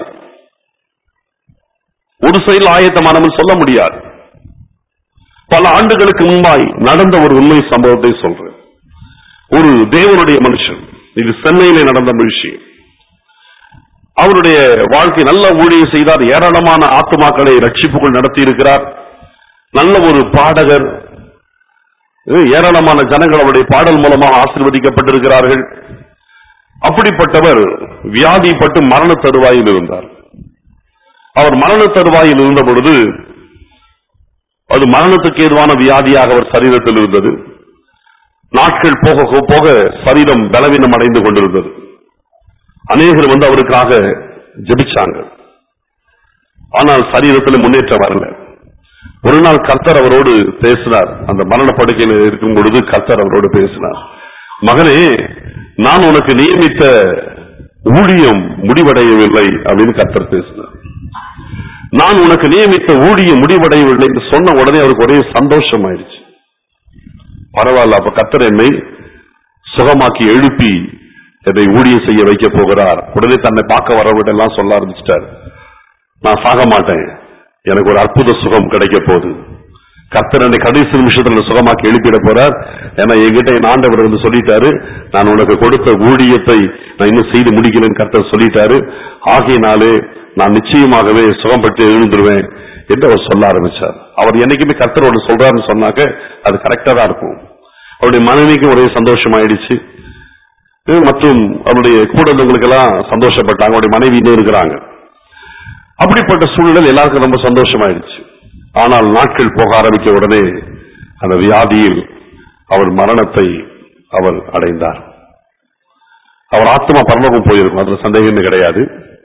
ஒரு சைடில் ஆயத்தமானவன் சொல்ல முடியாது பல ஆண்டுகளுக்கு முன்பாய் நடந்த ஒரு உண்மை சம்பவத்தை சொல்றேன் ஒரு தேவனுடைய மனுஷன் இது சென்னையிலே நடந்த விஷயம் அவருடைய வாழ்க்கை நல்ல ஊழியம் செய்தார் ஏராளமான ஆத்துமாக்களை ரட்சிப்புக்குள் நடத்தி இருக்கிறார் நல்ல ஒரு பாடகர் ஏராளமான ஜனங்கள் அவருடைய பாடல் மூலமாக ஆசீர்வதிக்கப்பட்டிருக்கிறார்கள் அப்படிப்பட்டவர் வியாதிப்பட்டு மரண தருவாயில் இருந்தார் அவர் மரண தருவாயில் இருந்த பொழுது அது மரணத்துக்கு ஏதுவான வியாதியாக அவர் சரீரத்தில் இருந்தது நாட்கள் போக போக சரீரம் பலவீனம் அடைந்து கொண்டிருந்தது அநேகர் வந்து அவருக்காக ஜெபிச்சாங்க ஆனால் சரீரத்தில் முன்னேற்றம் வரல ஒரு நாள் கர்த்தர் அவரோடு பேசினார் அந்த மரண படுக்கையில் இருக்கும் பொழுது கர்த்தர் அவரோடு பேசினார் மகனே நான் உனக்கு நியமித்த ஊழியம் முடிவடையவில்லை அப்படின்னு கர்த்தர் பேசினார் நான் உனக்கு நியமித்த ஊழியம் முடிவடையவில்லை என்று சொன்ன உடனே அவருக்கு ஒரே சந்தோஷம் ஆயிடுச்சு பரவாயில்ல அப்ப கர்த்தர் என்னை சுகமாக்கி எழுப்பி என்னை ஊழியம் செய்ய வைக்க போகிறார் உடனே தன்னை பார்க்க வரவிட எல்லாம் சொல்ல ஆரம்பிச்சிட்டார் நான் சாக மாட்டேன் எனக்கு ஒரு அற்புத சுகம் கிடைக்க போகுது கர்த்தர் என்னை கடைசி நிமிஷத்துல சுகமாக்கி எழுப்பிட போறார் ஏன்னா என்கிட்ட என் ஆண்டவர் வந்து சொல்லிட்டாரு நான் உனக்கு கொடுத்த ஊழியத்தை நான் இன்னும் செய்து முடிக்கலன்னு கர்த்தர் சொல்லிட்டாரு ஆகையினாலே நான் நிச்சயமாகவே சுகம் பெற்று எழுந்துருவேன் என்று அவர் சொல்ல ஆரம்பிச்சார் அவர் என்னைக்குமே கர்த்தரோட சொல்றாருன்னு சொன்னாக்க அது கரெக்டா தான் இருக்கும் அவருடைய மனைவிக்கு ஒரே சந்தோஷமாயிடுச்சு மற்றும் அவருடைய கூட இருந்தவங்களுக்கு எல்லாம் சந்தோஷப்பட்டாங்க அவருடைய மனைவி இன்னும் இருக்கிறாங்க அப்படிப்பட்ட சூழ்நிலை எல்லாருக்கும் ரொம்ப சந்தோஷமாயிடுச்சு ஆனால் நாட்கள் போக ஆரம்பிக்க உடனே அந்த வியாதியில் அவர் மரணத்தை அவர் அடைந்தார் அவர் ஆத்மா பரலோகம் போயிருக்கும் அதுல சந்தேகமே கிடையாது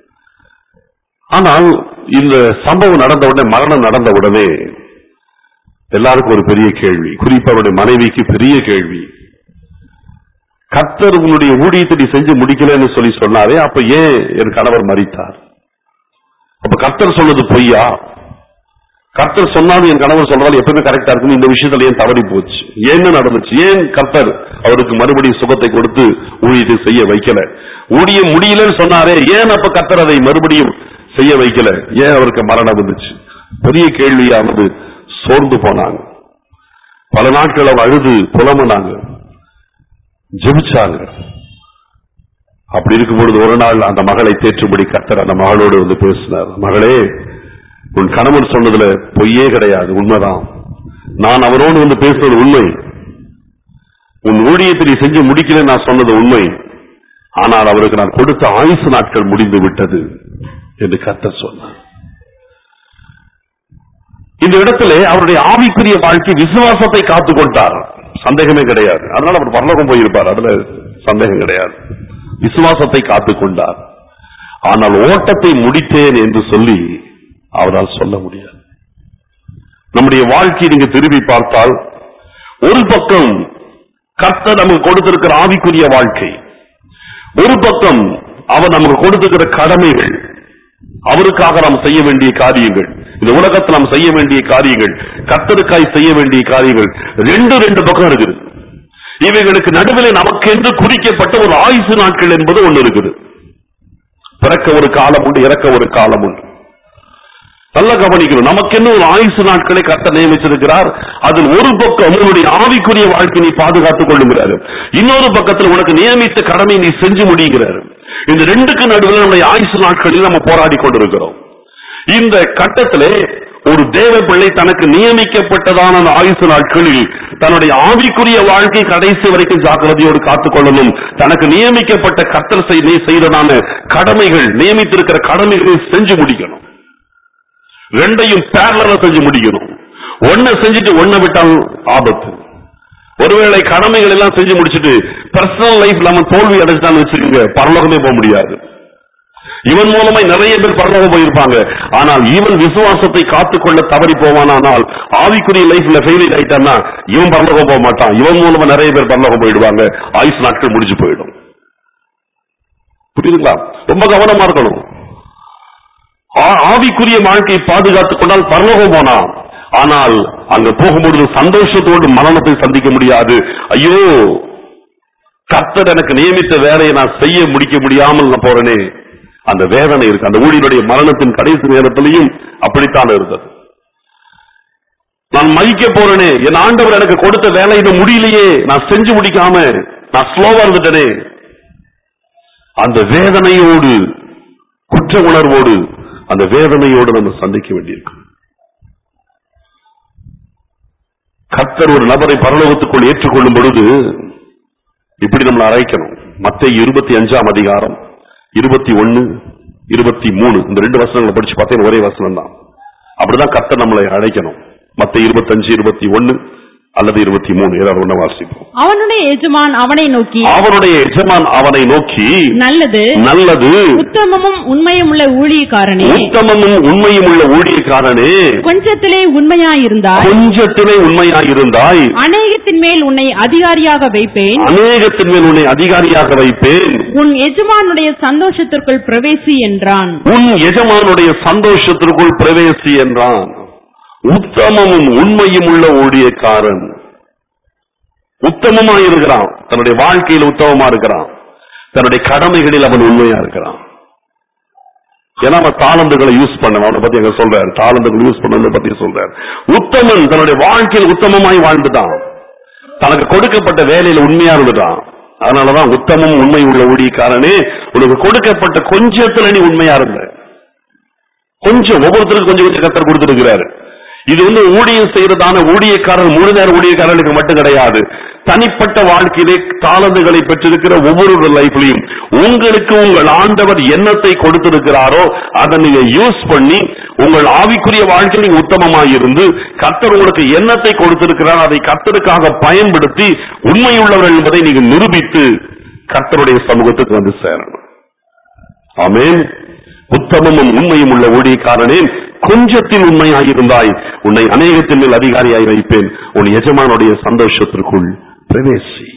ஆனால் இந்த சம்பவம் நடந்த உடனே மரணம் நடந்த உடனே எல்லாருக்கும் ஒரு பெரிய கேள்வி குறிப்பா அவருடைய மனைவிக்கு பெரிய கேள்வி கர்த்தர் உங்களுடைய ஊழியத்தை நீ செஞ்சு முடிக்கலன்னு சொல்லி சொன்னாரே அப்ப ஏன் என் கணவர் மறித்தார் அப்ப கர்த்தர் சொன்னது பொய்யா கர்த்தர் சொன்னாலும் என் கணவர் சொல்றாலும் எப்பவுமே கரெக்டா இருக்கும் இந்த விஷயத்துல ஏன் தவறி போச்சு என்ன நடந்துச்சு ஏன் கர்த்தர் அவருக்கு மறுபடியும் சுகத்தை கொடுத்து ஊழியத்தை செய்ய வைக்கல ஊழியம் முடியலன்னு சொன்னாரே ஏன் அப்ப கர்த்தர் அதை மறுபடியும் செய்ய வைக்கல ஏன் அவருக்கு மரணம் வந்துச்சு பெரிய கேள்வியானது சோர்ந்து போனாங்க பல நாட்கள் அவர் அழுது புலம்புனாங்க ஜெபிச்சாங்க அப்படி இருக்கும் பொழுது ஒரு நாள் அந்த மகளை தேற்றும்படி கர்த்தர் அந்த மகளோடு வந்து பேசினார் மகளே உன் கணவன் சொன்னதுல பொய்யே கிடையாது உண்மைதான் நான் அவரோடு வந்து பேசுனது உண்மை உன் ஊழியத்தை நீ செஞ்சு முடிக்கல நான் சொன்னது உண்மை ஆனால் அவருக்கு நான் கொடுத்த ஆயுசு நாட்கள் முடிந்து விட்டது என்று கர்த்தர் சொன்னார் இந்த இடத்திலே அவருடைய ஆவிக்குரிய வாழ்க்கை விசுவாசத்தை காத்துக் கொண்டார் சந்தேகமே கிடையாது அதனால அவர் பரலோகம் போயிருப்பார் அதுல சந்தேகம் கிடையாது விசுவாசத்தை காத்துக் கொண்டார் ஆனால் ஓட்டத்தை முடித்தேன் என்று சொல்லி அவரால் சொல்ல முடியாது நம்முடைய வாழ்க்கையை நீங்க திரும்பி பார்த்தால் ஒரு பக்கம் கர்த்தர் நமக்கு கொடுத்திருக்கிற ஆவிக்குரிய வாழ்க்கை ஒரு பக்கம் அவர் நமக்கு கொடுத்திருக்கிற கடமைகள் அவருக்காக நாம் செய்ய வேண்டிய காரியங்கள் இந்த உலகத்தில் நாம் செய்ய வேண்டிய காரியங்கள் கர்த்தருக்காய் செய்ய வேண்டிய காரியங்கள் ரெண்டு ரெண்டு பக்கம் இருக்குது இவைகளுக்கு நடுவில் நமக்கென்று குறிக்கப்பட்ட ஒரு ஆயுசு நாட்கள் என்பது ஒன்று இருக்குது பிறக்க ஒரு காலம் உண்டு இறக்க ஒரு காலம் உண்டு நல்ல கவனிக்கணும் நமக்கென்ன ஒரு ஆயுசு நாட்களை கட்ட நியமிச்சிருக்கிறார் அதில் ஒரு பக்கம் உன்னுடைய ஆவிக்குரிய வாழ்க்கை நீ பாதுகாத்துக் கொள்ளுகிறாரு இன்னொரு பக்கத்தில் உனக்கு நியமித்த கடமை நீ செஞ்சு முடிகிறாரு இந்த ரெண்டுக்கு நடுவில் நம்முடைய ஆயுசு நாட்களில் நம்ம போராடி கொண்டிருக்கிறோம் இந்த கட்டத்திலே ஒரு தேவ பிள்ளை தனக்கு நியமிக்கப்பட்டதான அந்த ஆயுசு நாட்களில் தன்னுடைய ஆவிக்குரிய வாழ்க்கை கடைசி வரைக்கும் ஜாக்கிரதையோடு காத்துக்கொள்ளணும் தனக்கு நியமிக்கப்பட்ட கத்தல் செய்- செய்ததான கடமைகள் நியமித்திருக்கிற கடமைகளை செஞ்சு முடிக்கணும் ரெண்டையும் பேரலா செஞ்சு முடிக்கணும் ஒன்ன செஞ்சுட்டு ஒன்ன விட்டால் ஆபத்து ஒருவேளை கடமைகள் எல்லாம் செஞ்சு முடிச்சிட்டு பர்சனல் லைஃப்ல நம்ம தோல்வி அடைஞ்சான்னு வச்சுக்கோங்க பரலோகமே போக முடியாது இவன் மூலமாய் நிறைய பேர் பரலோகம் போயிருப்பாங்க ஆனால் இவன் விசுவாசத்தை காத்துக்கொள்ள தவறி போவானானால் ஆவிக்குரிய லைஃப்ல ஃபெயிலியர் ஆயிட்டான்னா இவன் பரலோகம் போக மாட்டான் இவன் மூலமா நிறைய பேர் பரலோகம் போயிடுவாங்க ஆயுசு நாட்கள் முடிஞ்சு போயிடும் புரியுதுங்களா ரொம்ப கவனமா இருக்கணும் ஆ- ஆவிக்குரிய வாழ்க்கையை பாதுகாத்துக் கொண்டால் பரலோகம் போனான் ஆனால் அங்க போகும்பொழுது சந்தோஷத்தோடு மரணத்தை சந்திக்க முடியாது ஐயோ கர்த்தர் எனக்கு நியமித்த வேலையை நான் செய்ய முடிக்க முடியாமல் நான் போறேனே அந்த வேதனை இருக்கு அந்த ஊழியருடைய மரணத்தின் கடைசி நேரத்திலையும் அப்படித்தான் இருந்தது நான் மதிக்க போறேனே என் ஆண்டவர் எனக்கு கொடுத்த வேலை இது முடியலையே நான் செஞ்சு முடிக்காம நான் ஸ்லோவா இருந்துட்டேனே அந்த வேதனையோடு குற்ற உணர்வோடு அந்த வேதனையோடு நம்ம சந்திக்க வேண்டியிருக்கு கர்த்தர் ஒரு நபரை பரலோகத்துக்குள் ஏற்றுக்கொள்ளும் பொழுது இப்படி நம்மளை அழைக்கணும் மத்திய இருபத்தி அஞ்சாம் அதிகாரம் இருபத்தி ஒன்னு இருபத்தி மூணு இந்த ரெண்டு வசனங்களை படிச்சு பார்த்தேன் ஒரே வசனம் தான் அப்படிதான் கர்த்தர் நம்மளை அழைக்கணும் மத்திய இருபத்தஞ்சு இருபத்தி ஒன்னு அல்லது இருபத்தி மூணு ஏதாவது ஒண்ணு வாசிப்போம் அவனுடைய எஜமான் அவனை நோக்கி அவனுடைய எஜமான் அவனை நோக்கி நல்லது நல்லது உத்தமமும் உண்மையும் உள்ள ஊழியக்காரனே உத்தமமும் உண்மையும் உள்ள ஊழியக்காரனே கொஞ்சத்திலே உண்மையாயிருந்தாய் கொஞ்சத்திலே உண்மையாயிருந்தாய் அநேகத்தின் மேல் உன்னை அதிகாரியாக வைப்பேன் அநேகத்தின் மேல் உன்னை அதிகாரியாக வைப்பேன் உன் எஜமானுடைய சந்தோஷத்திற்குள் பிரவேசி என்றான் உன் எஜமானுடைய சந்தோஷத்திற்குள் பிரவேசி என்றான் உத்தமமும் உண்மையும் உள்ள ஊழியக்காரன் உத்தமமா இருக்கிறான் தன்னுடைய வாழ்க்கையில் உத்தமமா இருக்கிறான் தன்னுடைய கடமைகளில் அவன் உண்மையா இருக்கிறான் ஏன்னா அவன் தாளந்துகளை யூஸ் பண்ண அவனை பத்தி அங்க சொல்றாரு தாளந்துகள் யூஸ் பண்ணதை பத்தி சொல்றாரு உத்தமன் தன்னுடைய வாழ்க்கையில் உத்தமமாய் வாழ்ந்துட்டான் தனக்கு கொடுக்கப்பட்ட வேலையில உண்மையா இருந்துட்டான் அதனாலதான் உத்தமம் உண்மை உள்ள ஊழியக்காரனே உனக்கு கொடுக்கப்பட்ட கொஞ்சத்துல நீ உண்மையா இருந்த கொஞ்சம் ஒவ்வொருத்தருக்கும் கொஞ்சம் கொஞ்சம் கத்தர் கொடுத்திருக்கிறாரு இது வந்து ஊழியம் செய்யறதான ஊழியக்காரன் முழு நேர ஊழியக்காரனுக்கு மட்டும் கிடையாது தனிப்பட்ட வாழ்க்கையிலே தாளந்துகளை பெற்றிருக்கிற ஒவ்வொரு லைஃப்லையும் உங்களுக்கு உங்கள் ஆண்டவர் எண்ணத்தை கொடுத்திருக்கிறாரோ அதை நீங்க யூஸ் பண்ணி உங்கள் ஆவிக்குரிய வாழ்க்கை நீங்க உத்தமமாக இருந்து கர்த்தர் உங்களுக்கு எண்ணத்தை கொடுத்திருக்கிறார் அதை கர்த்தருக்காக பயன்படுத்தி உண்மையுள்ளவர் என்பதை நீங்க நிரூபித்து கர்த்தருடைய சமூகத்துக்கு வந்து சேரணும் ஆமென் உத்தமமும் உண்மையும் உள்ள ஊழியக்காரனே கொஞ்சத்தில் உண்மையாயிருந்தாய் உன்னை அநேகத்தின் மேல் அதிகாரியாய் வைப்பேன் உன் எஜமானுடைய சந்தோஷத்திற்குள் பிரவேசி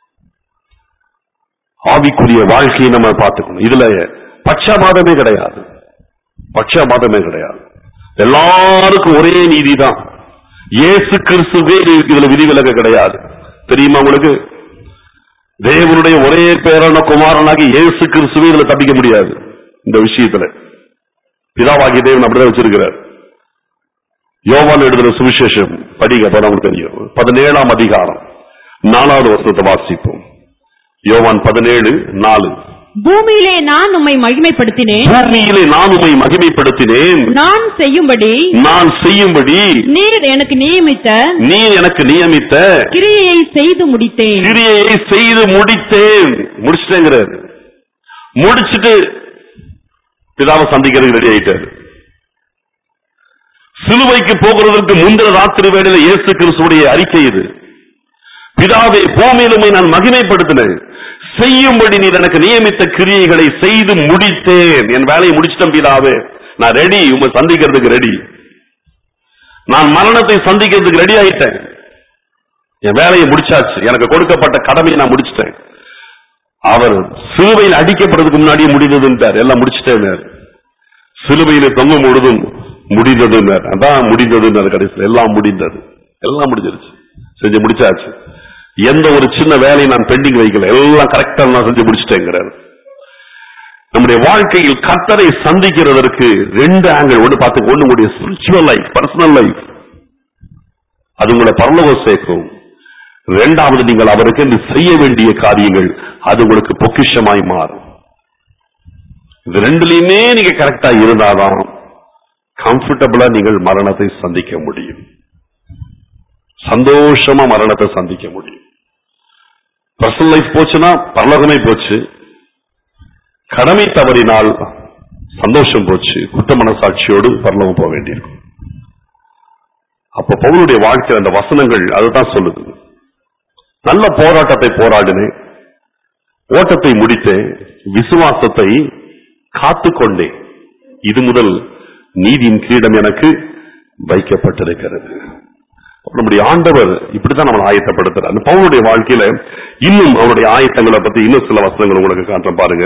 ஆவிக்குரிய வாழ்க்கையை நம்ம பார்த்துக்கணும் இதுல பட்சபாதமே கிடையாது பட்சபாதமே கிடையாது எல்லாருக்கும் ஒரே நீதி தான் இயேசு கிறிஸ்துவே இது- இதுல விதிவிலக்கு கிடையாது தெரியுமா உங்களுக்கு தேவனுடைய ஒரே பேரான குமாரனாகி இயேசு கிறிஸ்துவே இதுல தப்பிக்க முடியாது இந்த விஷயத்துல பிதாவாகிய தேவன் அப்படிதான் வச்சிருக்கிறார் யோவான் எழுதுற சுவிசேஷம் படிக்க அப்ப நமக்கு தெரியும் பதினேழாம் அதிகாரம் நாலாவது வருஷத்தை வாசிப்போம் யோவான் பதினேழு நாலு பூமியிலே நான் உம்மை மகிமைப்படுத்தினேன் பூமியிலே நான் உம்மை மகிமைப்படுத்தினேன் நான் செய்யும்படி நான் செய்யும்படி நீர் எனக்கு நியமித்த நீ எனக்கு நியமித்த கிரியையை செய்து முடித்தேன் கிரியையை செய்து முடித்தேன் முடிச்சிட்டேங்கிறாரு முடிச்சிட்டு பிதாவை சந்திக்கிறதுக்கு ரெடி ஆயிட்டாரு சிலுவைக்கு போகிறதற்கு முந்தின ராத்திரி வேளையில இயேசு கிறிஸ்துடைய அறிக்கை இது பிதாவை பூமியிலுமை நான் மகிமைப்படுத்தினேன் செய்யும்படி நீர் எனக்கு நியமித்த கிரியைகளை செய்து முடித்தேன் என் வேலையை முடிச்சிட்டேன் பிதாவே நான் ரெடி உங்க சந்திக்கிறதுக்கு ரெடி நான் மரணத்தை சந்திக்கிறதுக்கு ரெடி ஆயிட்டேன் என் வேலையை முடிச்சாச்சு எனக்கு கொடுக்கப்பட்ட கடமையை நான் முடிச்சிட்டேன் அவர் சிலுவையில் அடிக்கப்படுறதுக்கு முன்னாடியே முடிந்ததுன்றார் எல்லாம் முடிச்சிட்டேன் சிலுவையில தொங்கும் பொழுதும் முடிந்ததுன்னார் அதான் முடிந்ததுன்னார் கடைசியில் எல்லாம் முடிந்தது எல்லாம் முடிஞ்சிருச்சு செஞ்சு முடிச்சாச்சு எந்த ஒரு சின்ன வேலையை நான் பெண்டிங் வைக்கல எல்லாம் கரெக்டா நான் செஞ்சு முடிச்சிட்டேங்கிறார் நம்முடைய வாழ்க்கையில் கர்த்தரை சந்திக்கிறதற்கு ரெண்டு ஆங்கிள் ஒன்று பார்த்து ஒண்ணு உங்களுடைய ஸ்பிரிச்சுவல் லைஃப் பர்சனல் லைஃப் அது உங்களை பரலோகம் சேர்க்கும் இரண்டாவது நீங்கள் அவருக்கு என்று செய்ய வேண்டிய காரியங்கள் அது உங்களுக்கு பொக்கிஷமாய் மாறும் இது ரெண்டுலயுமே நீங்க கரெக்டா இருந்தாதான் கம்ஃபர்டபுளா நீங்கள் மரணத்தை சந்திக்க முடியும் சந்தோஷமா மரணத்தை சந்திக்க முடியும் பர்சனல் லைஃப் போச்சுன்னா பரலோகமே போச்சு கடமை தவறினால் சந்தோஷம் போச்சு குற்ற மனசாட்சியோடு பரலோகம் போக வேண்டியிருக்கும் அப்ப பவுலுடைய வாழ்க்கையில் அந்த வசனங்கள் அதுதான் சொல்லுது நல்ல போராட்டத்தை போராடினேன் ஓட்டத்தை முடித்தேன் விசுவாசத்தை காத்துக்கொண்டேன் இது முதல் நீதியின் கிரீடம் எனக்கு வைக்கப்பட்டிருக்கிறது நம்முடைய ஆண்டவர் இப்படித்தான் நம்மளை ஆயத்தப்படுத்துறார் அந்த பவுனுடைய வாழ்க்கையில இன்னும் அவருடைய ஆயத்தங்களை பத்தி இன்னும் சில வசனங்கள் உங்களுக்கு காட்டுறேன் பாருங்க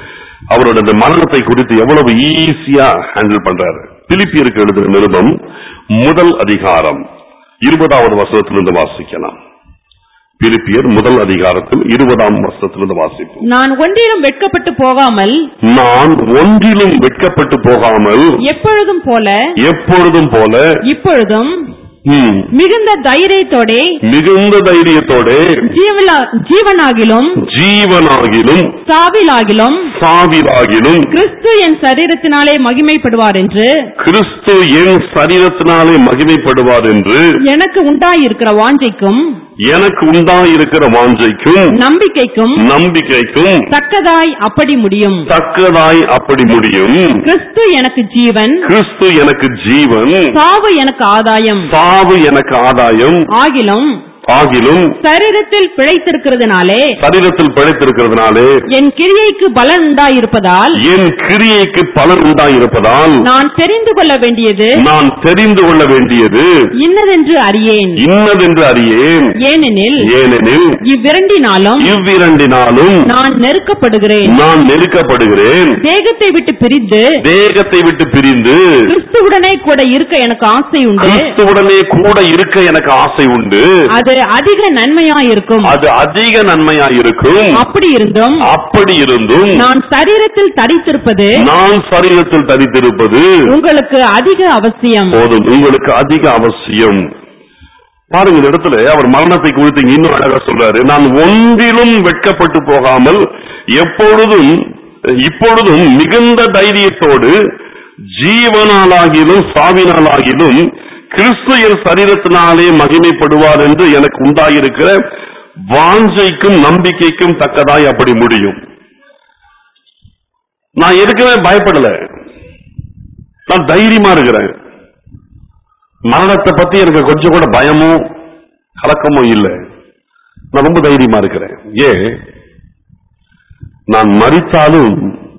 அவரோட அந்த மரணத்தை குறித்து எவ்வளவு ஈஸியா ஹேண்டில் பண்றாரு பிலிப்பியருக்கு எழுதுகிற நிருபம் முதல் அதிகாரம் இருபதாவது வசனத்திலிருந்து வாசிக்கலாம் பிலிப்பியர் முதல் அதிகாரத்தில் இருபதாம் வசனத்திலிருந்து வாசிப்போம் நான் ஒன்றிலும் வெட்கப்பட்டு போகாமல் நான் ஒன்றிலும் வெட்கப்பட்டு போகாமல் எப்பொழுதும் போல எப்பொழுதும் போல இப்பொழுதும் ம், மிகுந்த தைரியத்தோடே மிகுந்த தைரியத்தோட ஜீவலா- ஜீவனாகிலும் ஜீவனாகிலும் சாவிலாகிலும் சாவிலாகிலும் கிறிஸ்து என் சரீரத்தினாலே மகிமைப்படுவார் என்று கிறிஸ்து என் சரீரத்தினாலே மகிமைப்படுவார் என்று எனக்கு உண்டாயிருக்கிற வாஞ்சைக்கும் எனக்கு உண்டாயிருக்கிற வாஞ்சைக்கும் நம்பிக்கைக்கும் நம்பிக்கைக்கும் தக்கதாய் அப்படி முடியும் தக்கதாய் அப்படி முடியும் கிறிஸ்து எனக்கு ஜீவன் கிறிஸ்து எனக்கு ஜீவன் சாவு எனக்கு ஆதாயம் சாவு எனக்கு ஆதாயம் ஆகிலும் ஆகிலும் சரீரத்தில் பிழைத்திருக்கிறதுனாலே சரீரத்தில் பிழைத்திருக்கிறதுனாலே என் கிரியைக்கு பலன் உண்டாயிருப்பதால் என் கிரியைக்கு பலன் உண்டாயிருப்பதால் நான் தெரிந்து கொள்ள வேண்டியது நான் தெரிந்து கொள்ள வேண்டியது இன்னதென்று அறியேன் இன்னதென்று அறியேன் ஏனெனில் ஏனெனில் இவ்விரண்டினாலும் இவ்விரண்டினாலும் நான் நெருக்கப்படுகிறேன் நான் நெருக்கப்படுகிறேன் தேகத்தை விட்டு பிரிந்து தேகத்தை விட்டு பிரிந்து கிறிஸ்துவுடனே கூட இருக்க எனக்கு ஆசை உண்டு கிறிஸ்துவுடனே கூட இருக்க எனக்கு ஆசை உண்டு அது அதிக நன்மையாயிருக்கும் அது அதிக நன்மையா இருக்கும் அப்படி இருந்தும் அப்படி இருந்தும் நான் சரீரத்தில் தரித்திருப்பது நான் சரீரத்தில் தரித்திருப்பது உங்களுக்கு அதிக அவசியம் போதும் உங்களுக்கு அதிக அவசியம் பாருங்க இந்த இடத்துல அவர் மரணத்தை குறித்து இங்க இன்னும் அழகா சொல்றாரு நான் ஒன்றிலும் வெட்கப்பட்டு போகாமல் எப்பொழுதும் இப்பொழுதும் மிகுந்த தைரியத்தோடு ஜீவனாலாகிலும் சாவினாலாகிலும் கிறிஸ்து என் சரீரத்தினாலே மகிமைப்படுவார் என்று எனக்கு உண்டாயிருக்கிற வாஞ்சைக்கும் நம்பிக்கைக்கும் தக்கதாய் அப்படி முடியும் நான் எதுக்குமே பயப்படல நான் தைரியமா இருக்கிறேன் மரணத்தை பத்தி எனக்கு கொஞ்சம் கூட பயமும் கலக்கமும் இல்லை நான் ரொம்ப தைரியமா இருக்கிறேன் ஏன் நான் மறித்தாலும்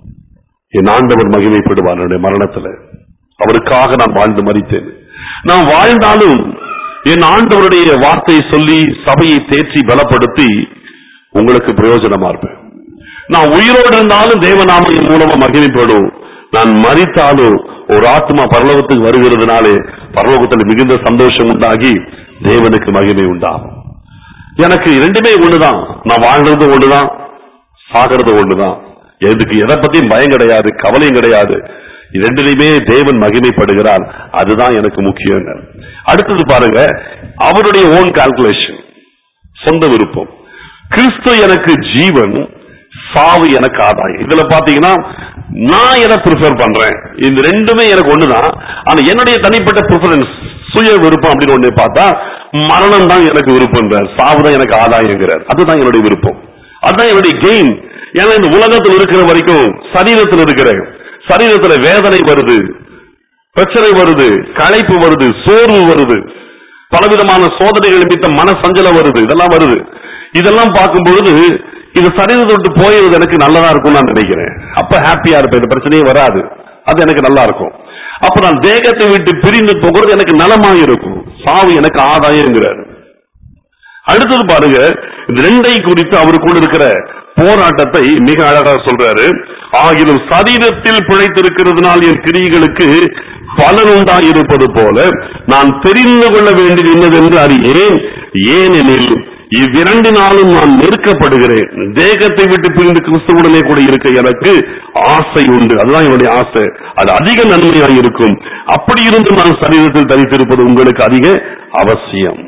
என் ஆண்டவர் மகிமைப்படுவார் என்னுடைய மரணத்துல அவருக்காக நான் வாழ்ந்து மறித்தேன் நான் வாழ்ந்தாலும் என் ஆண்டவருடைய வார்த்தையை சொல்லி சபையை தேற்றி பலப்படுத்தி உங்களுக்கு பிரயோஜனமா இருப்பேன் நான் உயிரோடு இருந்தாலும் தேவநாம என் மூலமா மகிமைப்படும் நான் மறித்தாலும் ஒரு ஆத்மா பரலோகத்துக்கு வருகிறதுனாலே பரலோகத்தில் மிகுந்த சந்தோஷம் உண்டாகி தேவனுக்கு மகிமை உண்டாகும் எனக்கு ரெண்டுமே ஒண்ணுதான் நான் வாழ்றது ஒண்ணுதான் சாகிறது ஒண்ணுதான் எதுக்கு எதை பத்தியும் பயம் கிடையாது கவலையும் கிடையாது இரண்டிலுமே தேவன் மகிமைப்படுகிறார் அதுதான் எனக்கு முக்கியம் அடுத்தது பாருங்க அவருடைய ஓன் கால்குலேஷன் சொந்த விருப்பம் கிறிஸ்து எனக்கு ஜீவன் சாவு எனக்கு ஆதாயம் இதுல பாத்தீங்கன்னா நான் எதை ப்ரிஃபர் பண்றேன் இந்த ரெண்டுமே எனக்கு ஒண்ணுதான் ஆனா என்னுடைய தனிப்பட்ட ப்ரிஃபரன்ஸ் சுய விருப்பம் அப்படின்னு ஒண்ணு பார்த்தா மரணம் தான் எனக்கு விருப்பம்ன்றார் சாவு தான் எனக்கு ஆதாயங்கிறார் அதுதான் என்னுடைய விருப்பம் அதுதான் என்னுடைய கெயின் ஏன்னா இந்த உலகத்தில் இருக்கிற வரைக்கும் சரீரத்தில் இருக்கிறேன் சரீரத்துல வேதனை வருது பிரச்சனை வருது களைப்பு வருது சோர்வு வருது பலவிதமான சோதனைகள் நிமித்த மன சஞ்சலம் வருது இதெல்லாம் வருது இதெல்லாம் பார்க்கும் பொழுது இது சரீரத்தை விட்டு போயிறது எனக்கு நல்லதா இருக்கும்னு நான் நினைக்கிறேன் அப்ப ஹாப்பியா இருப்பேன் இந்த பிரச்சனையே வராது அது எனக்கு நல்லா இருக்கும் அப்ப நான் தேகத்தை விட்டு பிரிந்து போகிறது எனக்கு நலமா இருக்கும் சாவு எனக்கு ஆதாயங்கிறார் அடுத்தது பாருங்க இந்த ரெண்டை குறித்து அவருக்குள்ள இருக்கிற போராட்டத்தை மிக அழகா சொல்றாரு ஆகிலும் சரீரத்தில் பிழைத்திருக்கிறதுனால் என் கிரியைகளுக்கு பலன் உண்டாயிருப்பது போல நான் தெரிந்து கொள்ள வேண்டியது என்னதென்று அறியேன் ஏனெனில் இவ்விரண்டினாலும் நான் நெருக்கப்படுகிறேன் தேகத்தை விட்டு பிரிந்து கிறிஸ்துவுடனே கூட இருக்க எனக்கு ஆசை உண்டு அதுதான் என்னுடைய ஆசை அது அதிக நன்மையாக இருக்கும் அப்படி இருந்து நான் சரீரத்தில் தரித்திருப்பது உங்களுக்கு அதிக அவசியம்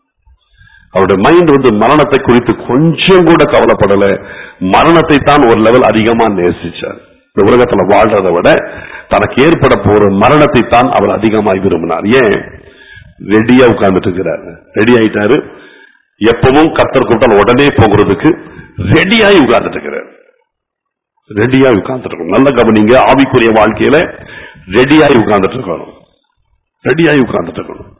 அவருடைய மைண்ட் வந்து மரணத்தை குறித்து கொஞ்சம் கூட கவலைப்படல மரணத்தை தான் ஒரு லெவல் அதிகமா நேசிச்சார் இந்த உலகத்துல வாழ்றதை விட தனக்கு ஏற்பட போற மரணத்தை தான் அவர் அதிகமாய் விரும்பினார் ஏன் ரெடியா உட்கார்ந்துட்டு இருக்கிறார் ரெடி ஆயிட்டாரு எப்பவும் கத்தர் கூட்டால் உடனே போகிறதுக்கு ரெடியாய் உட்கார்ந்துட்டு இருக்கிறார் ரெடியா உட்கார்ந்துட்டு இருக்கணும் நல்ல கவனிங்க ஆவிக்குரிய வாழ்க்கையில ரெடியாய் உட்கார்ந்துட்டு இருக்கணும் ரெடியாய் உட்கார்ந்துட்டு இருக்கணும்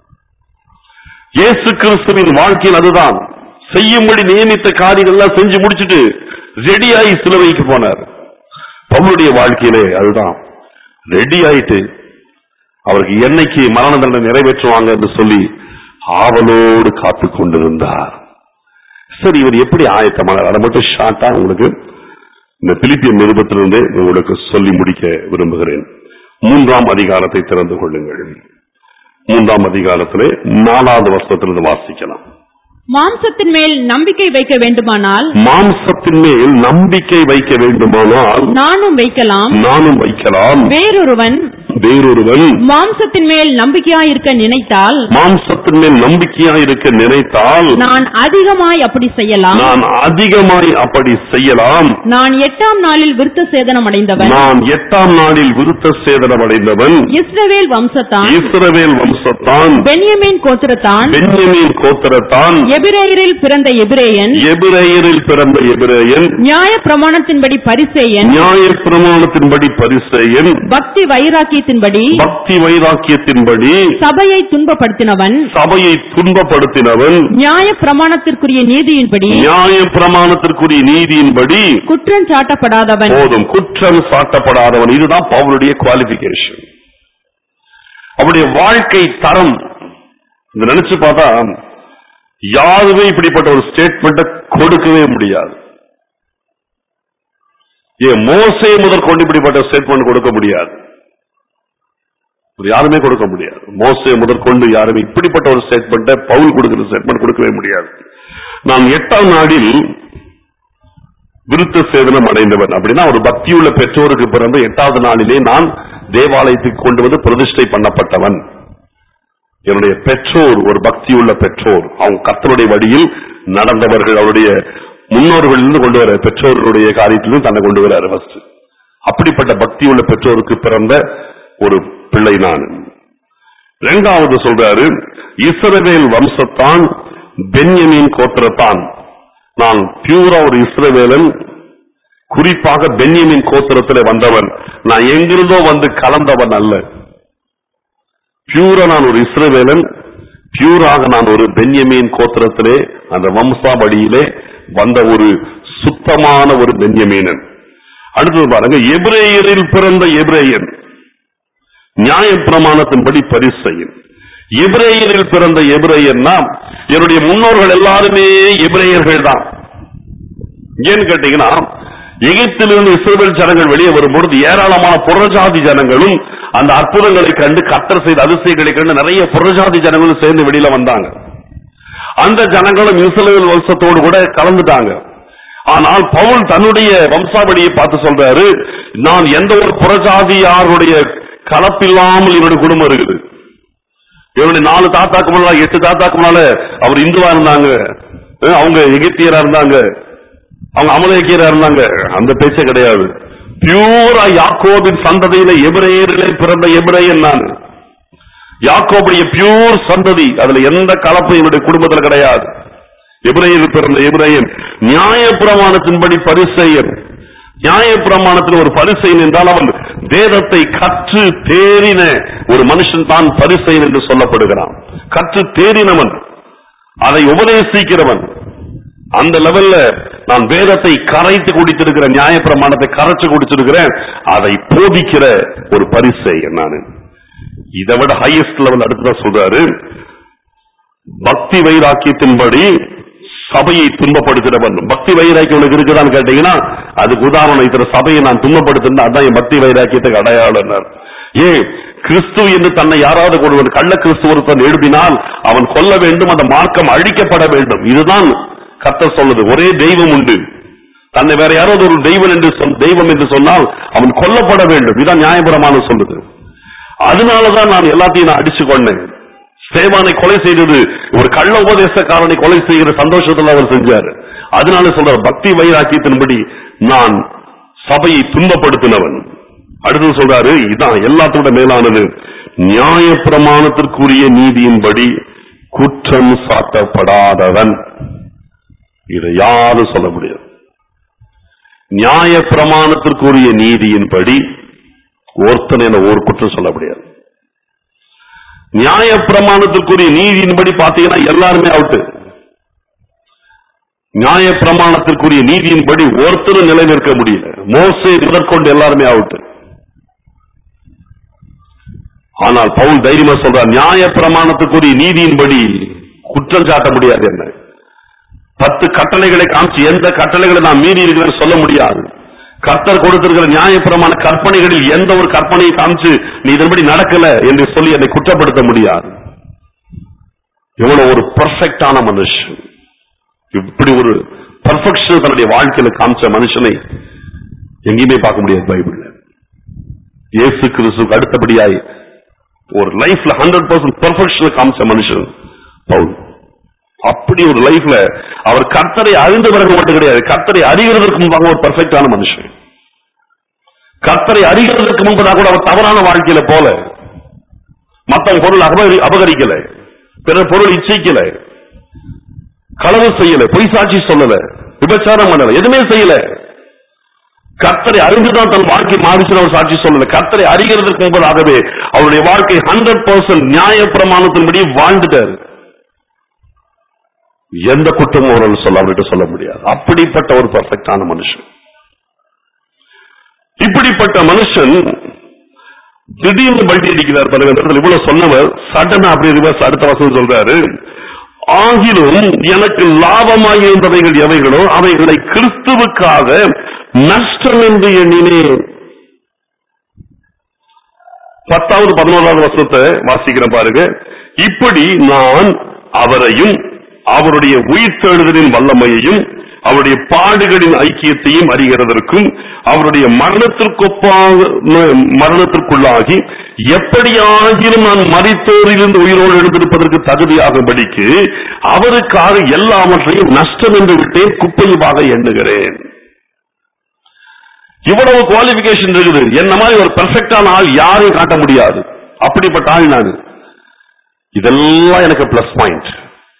இயேசு கிறிஸ்துவின் வாழ்க்கையில் அதுதான் செய்யும்படி நியமித்த காரியங்கள் எல்லாம் செஞ்சு முடிச்சிட்டு ரெடியாகி சிலுவைக்கு போனார் பவுலுடைய வாழ்க்கையிலே அதுதான் ரெடி ஆயிட்டு அவருக்கு என்னைக்கு மரண தண்டனை நிறைவேற்றுவாங்க என்று சொல்லி ஆவலோடு காத்து கொண்டிருந்தார் சரி இவர் எப்படி ஆயத்தமானார் அதை மட்டும் ஷார்ட்டா உங்களுக்கு இந்த பிலிப்பியன் நிருபத்திலிருந்து உங்களுக்கு சொல்லி முடிக்க விரும்புகிறேன் மூன்றாம் அதிகாரத்தை திறந்து கொள்ளுங்கள் மூன்றாம் அதிகாரத்திலே நாலாவது வருஷத்திலிருந்து வாசிக்கலாம் மாம்சத்தின் மேல் நம்பிக்கை வைக்க வேண்டுமானால் மாம்சத்தின் மேல் நம்பிக்கை வைக்க வேண்டுமானால் நானும் வைக்கலாம் நானும் வைக்கலாம் வேறொருவன் வேறொருவன் மாம்சத்தின் மேல் நம்பிக்கையாயிருக்க நினைத்தால் மாம்சத்தின் மேல் நம்பிக்கையா இருக்க நினைத்தால் நான் அதிகமாய் அப்படி செய்யலாம் நான் அதிகமாய் அப்படி செய்யலாம் நான் எட்டாம் நாளில் விருத்த சேதனம் அடைந்தவன் நான் எட்டாம் நாளில் விருத்த சேதனம் அடைந்தவன் இஸ்ரவேல் வம்சத்தான் இஸ்ரவேல் வம்சத்தான் பென்யமீன் கோத்திரத்தான் பென்யமீன் கோத்திரத்தான் எபிரேயரில் பிறந்த எபிரேயன் எபிரேயரில் பிறந்த எபிரேயன் நியாய பிரமாணத்தின்படி பரிசேயன் நியாய பிரமாணத்தின்படி பரிசேயன் பக்தி வைராக்கியத்தின்படி பக்தி வைராக்கியத்தின்படி சபையை துன்பப்படுத்தினவன் சபையை துன்பப்படுத்தினவன் நியாய பிரமாணத்திற்குரிய நீதியின்படி நியாய பிரமாணத்திற்குரிய நீதியின்படி குற்றம் சாட்டப்படாதவன் போதும் குற்றம் சாட்டப்படாதவன் இதுதான் பவுலுடைய குவாலிபிகேஷன் அவருடைய வாழ்க்கை தரம் இத நினைச்சு பார்த்தா யாருமே இப்படிப்பட்ட ஒரு ஸ்டேட்மெண்ட்டை கொடுக்கவே முடியாது ஏன் மோசே முதல் கொண்டு இப்படிப்பட்ட ஸ்டேட்மெண்ட் கொடுக்க முடியாது இது யாருமே கொடுக்க முடியாது மோசே முதற்கொண்டு யாருமே இப்படிப்பட்ட ஒரு ஸ்டேட்மெண்ட்டை பவுல் கொடுக்கிற ஸ்டேட்மெண்ட் கொடுக்கவே முடியாது நான் எட்டாம் நாளில் விருத்த சேதனம் அடைந்தவன் அப்படின்னா ஒரு பக்தியுள்ள பெற்றோருக்கு பிறந்த எட்டாவது நாளிலே நான் தேவாலயத்துக்கு கொண்டு வந்து பிரதிஷ்டை பண்ணப்பட்டவன் என்னுடைய பெற்றோர் ஒரு பக்தியுள்ள பெற்றோர் அவங்க கர்த்தருடைய வழியில் நடந்தவர்கள் அவருடைய முன்னோர்களிலிருந்து கொண்டு வர பெற்றோர்களுடைய காரியத்திலிருந்து தன்னை கொண்டு வர ஃபர்ஸ்ட் அப்படிப்பட்ட பக்தியுள்ள பெற்றோருக்கு பிறந்த ஒரு பிள்ளை நான் இரண்டாவது சொல்றாரு இஸ்ரவேல் வம்சத்தான் பென்யமீன் கோத்திரத்தான் நான் பியூரா ஒரு இஸ்ரவேலன் குறிப்பாக பென்யமின் கோத்திரத்திலே வந்தவன் நான் எங்கிருந்தோ வந்து கலந்தவன் அல்ல பியூரா நான் ஒரு இஸ்ரவேலன் பியூராக நான் ஒரு பென்யமீன் கோத்திரத்திலே அந்த வம்சாவளியிலே வந்த ஒரு சுத்தமான ஒரு பென்யமீனன் அடுத்தது பாருங்க எபிரேயரில் பிறந்த எபிரேயன் நியாய பிரமாணத்தின்படி பரிசெயன் எபிரேயரில் பிறந்த எபிரேயர்னா என்னுடைய முன்னோர்கள் எல்லாருமே எபிரேயர்கள் தான் ஏன்னு கேட்டீங்கன்னா எகிப்திலிருந்து இஸ்ரேல் ஜனங்கள் வெளியே வரும்பொழுது ஏராளமான புறஜாதி ஜனங்களும் அந்த அற்புதங்களை கண்டு கத்தர் செய்த அதிசயங்களை கண்டு நிறைய புறஜாதி ஜனங்களும் சேர்ந்து வெளியில வந்தாங்க அந்த ஜனங்களும் இஸ்ரேல் வம்சத்தோடு கூட கலந்துட்டாங்க ஆனால் பவுல் தன்னுடைய வம்சாவளியை பார்த்து சொல்றாரு நான் எந்த ஒரு புறஜாதியாருடைய கலப்பில்லாமல் என்னுடைய குடும்பம் இருக்குது இவருடைய நாலு தாத்தாக்கு முன்னால எட்டு தாத்தாக்கு முன்னால அவர் இந்துவா இருந்தாங்க அஹ் அவங்க எகிப்தியரா இருந்தாங்க அவங்க அமலேக்கியரா இருந்தாங்க அந்த பேச்சே கிடையாது பியூரா யாக்கோபின் சந்ததியில எபிரேயரிலே பிறந்த எபிரேயன் நான் யாக்கோபுடைய பியூர் சந்ததி அதுல எந்த கலப்பும் என்னுடைய குடும்பத்துல கிடையாது எபிரேயரில் பிறந்த எபிரேயன் நியாய பிரமாணத்தின்படி பரிசெயன் நியாய பிரமாணத்தில் ஒரு பரிசெயன் என்றால் அவன் வேதத்தை கற்று தேறின ஒரு மனுஷன் தான் பரிசெயன் என்று சொல்லப்படுகிறான் கற்று தேறினவன் அதை உபதேசிக்கிறவன் அந்த லெவல்ல நான் வேதத்தை கரைத்து குடித்திருக்கிற நியாய பிரமாணத்தை கரைச்சு குடிச்சிருக்கிறேன் அதை போதிக்கிற ஒரு பரிசெயன் நான் இதை விட ஹையஸ்ட் லெவல் அடுத்துதான் சொல்றாரு பக்தி வைராக்கியத்தின்படி சபையை துன்பப்படுத்துறவன் பக்தி வைராக்கியம் உனக்கு இருக்குதான்னு கேட்டீங்கன்னா அதுக்கு உதாரணம் இத்தனை சபையை நான் துன்பப்படுத்தினா அதான் என் பக்தி வைராக்கியத்துக்கு அடையாளம் ஏன் கிறிஸ்து என்று தன்னை யாராவது ஒருவன் கள்ள கிறிஸ்து ஒருத்தன் எழுதினால் அவன் கொல்ல வேண்டும் அந்த மார்க்கம் அழிக்கப்பட வேண்டும் இதுதான் கர்த்தர் சொல்லுது ஒரே தெய்வம் உண்டு தன்னை வேற யாராவது ஒரு தெய்வம் என்று சொல் தெய்வம் என்று சொன்னால் அவன் கொல்லப்பட வேண்டும் இதான் நியாயபுரமான சொல்லுது அதனாலதான் நான் எல்லாத்தையும் நான் அடிச்சு கொண்டேன் ஸ்தேவானை கொலை செய்தது ஒரு கள்ள உபதேசக்காரனை கொலை செய்கிற சந்தோஷத்துல அவர் செஞ்சாரு அதனால சொல்றார் பக்தி வைராக்கியத்தின்படி நான் சபையை துன்பப்படுத்தினவன் அடுத்து சொல்றாரு இதான் எல்லாத்தோட மேலானது நியாய பிரமாணத்திற்குரிய நீதியின்படி குற்றம் சாட்டப்படாதவன் இதை யாரும் சொல்ல முடியாது நியாய பிரமாணத்திற்குரிய நீதியின்படி ஒருத்தன் என ஒரு குற்றம் சொல்ல முடியாது நியாய பிரமாணத்திற்குரிய நீதியின்படி பாத்தீங்கன்னா எல்லாருமே அவுட்டு நியாய பிரமாணத்திற்குரிய நீதியின்படி ஒருத்தரும் நிலை நிற்க முடியல மோசே முதற்கொண்டு எல்லாருமே அவுட் ஆனால் பவுல் தைரியமா சொல்றார் நியாய பிரமாணத்துக்குரிய நீதியின்படி குற்றம் சாட்ட முடியாது என்ன பத்து கட்டளைகளை காமிச்சு எந்த கட்டளைகளை நான் மீறி இருக்கிறேன்னு சொல்ல முடியாது கர்த்தர் கொடுத்திருக்கிற நியாயப்பிரமாண கற்பனைகளில் எந்த ஒரு கற்பனையை காமிச்சு நீ இதன்படி நடக்கல என்று சொல்லி என்னை குற்றப்படுத்த முடியாது இவ்வளவு ஒரு பெர்ஃபெக்டான மனுஷன் இப்படி ஒரு பர்ஃபெக்ஷன் தன்னுடைய வாழ்க்கையில காமிச்ச மனுஷனை எங்கேயுமே பார்க்க முடியாது பைபிள்ல இயேசு கிறிஸ்துக்கு அடுத்தபடியாய் ஒரு லைஃப்ல ஹண்ட்ரட் பர்சன்ட் பெர்ஃபெக்ஷன் காமிச்ச மனுஷன் பவுல் அப்படி ஒரு லைஃப்ல அவர் கர்த்தரை அறிந்த பிறகு மட்டும் கிடையாது கர்த்தரை அறிகிறதற்கு முன்பாக ஒரு பெர்ஃபெக்டான மனுஷன் கர்த்தரை அறிகிறதற்கு முன்பதாக கூட அவர் தவறான வாழ்க்கையில போல மத்தவங்க பொருள் அபகரி- அபகரிக்கல பிறர் பொருள் இச்சைக்கல களவு செய்யல பொய் சாட்சி சொல்லல விபச்சாரம் பண்ணல எதுவுமே செய்யல கர்த்தரை அறிந்துதான் தன் வாழ்க்கை மாறிச்சு அவர் சாட்சி சொல்லல கர்த்தரை அறிகிறதற்கு முன்பதாகவே அவருடைய வாழ்க்கை ஹண்ட்ரட் பர்சன்ட் நியாய பிரமாணத்தின்படி வாழ்ந்துட்டாரு எந்த குற்றமும் அவரால் சொல்ல அவர்கிட்ட சொல்ல முடியாது அப்படிப்பட்ட ஒரு பர்ஃபெக்டான மனுஷன் இப்படிப்பட்ட மனுஷன் திடீர்னு பல்டி அடிக்கிறார் பாருங்க அந்த இடத்துல இவ்வளவு சொன்னவர் சடனா அப்படி ரிவர்ஸ் அடுத்த வசனம் சொல்றாரு ஆகிலும் எனக்கு லாபமாக இருந்தவைகள் எவைகளோ அவைகளை கிறிஸ்துவுக்காக நஷ்டம் என்று எண்ணினேன் பத்தாவது பதினோராவது வசனத்தை வாசிக்கிறேன் பாருங்க இப்படி நான் அவரையும் அவருடைய உயிர்த்தெழுதலின் வல்லமையையும் அவருடைய பாடுகளின் ஐக்கியத்தையும் அறிகிறதற்கும் அவருடைய மரணத்திற்கொப்பாக ம- மரணத்திற்குள்ளாகி எப்படியாகிலும் நான் மரித்தோரிலிருந்து உயிரோடு எழுந்திருப்பதற்கு தகுதியாகும்படிக்கு அவருக்காக எல்லாவற்றையும் நஷ்டம் என்று விட்டேன் குப்பையுமாக எண்ணுகிறேன் இவ்வளவு குவாலிபிகேஷன் இருக்குது என்ன மாதிரி ஒரு பெர்ஃபெக்டான ஆள் யாரையும் காட்ட முடியாது அப்படிப்பட்ட ஆள் நான் இதெல்லாம் எனக்கு பிளஸ் பாயிண்ட்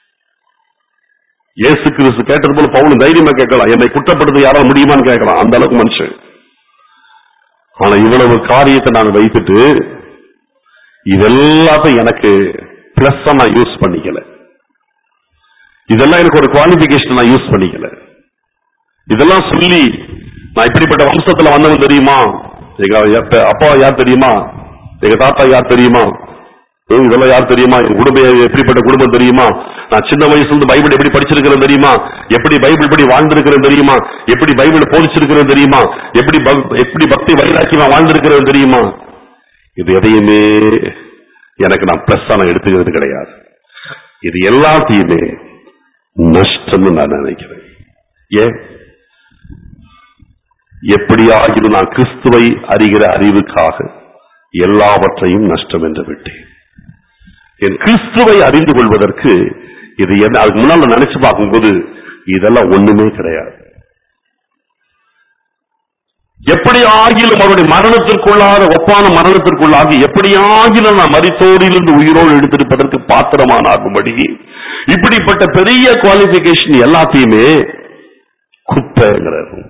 இயேசு கிறிஸ்து கேட்டது போல பவுலும் தைரியமா கேட்கலாம் என்னை குற்றப்படுத்த யாரால முடியுமான்னு கேட்கலாம் அந்த அளவுக்கு மனுஷன் ஆனா இவ்வளவு காரியத்தை நான் வைத்துட்டு இதெல்லாத்தையும் எனக்கு பிளஸ் நான் யூஸ் பண்ணிக்கல இதெல்லாம் எனக்கு ஒரு குவாலிபிகேஷன் நான் யூஸ் பண்ணிக்கல இதெல்லாம் சொல்லி நான் இப்படிப்பட்ட வம்சத்துல வந்தவன் தெரியுமா எங்க அப்ப- அப்பா யார் தெரியுமா எங்க தாத்தா யார் தெரியுமா ஏய், இதெல்லாம் யார் தெரியுமா என் குடும்பம் எப்படிப்பட்ட குடும்பம் தெரியுமா நான் சின்ன வயசுல இருந்து பைபிள் எப்படி படிச்சிருக்கிறேன் தெரியுமா எப்படி பைபிள் படி வாழ்ந்திருக்கிறேன் தெரியுமா எப்படி பைபிள் போதிச்சிருக்கிறேன் தெரியுமா எப்படி பக்- எப்படி பக்தி வைராக்கியமா வாழ்ந்திருக்கிறேன் தெரியுமா இது எதையுமே எனக்கு நான் பிளஸ் நான் எடுத்துக்கிறது கிடையாது இது எல்லாத்தையுமே நஷ்டம்னு நான் நினைக்கிறேன் ஏன் எப்படியாகிலும் நான் கிறிஸ்துவை அறிகிற அறிவுக்காக எல்லாவற்றையும் நஷ்டம் என்று விட்டேன் என் கிறிஸ்துவை அறிந்து கொள்வதற்கு இது என்ன அதுக்கு முன்னால் நான் நினைச்சு பார்க்கும்போது இதெல்லாம் ஒண்ணுமே கிடையாது எப்படி ஆகிலும் அவருடைய மரணத்திற்குள்ளாத ஒப்பான மரணத்திற்குள்ளாகி எப்படி ஆகிலும் நான் மரித்தோடிலிருந்து உயிரோடு எடுத்திருப்பதற்கு பாத்திரமானாகும்படி இப்படிப்பட்ட பெரிய குவாலிபிகேஷன் எல்லாத்தையுமே குப்பைங்கிறார்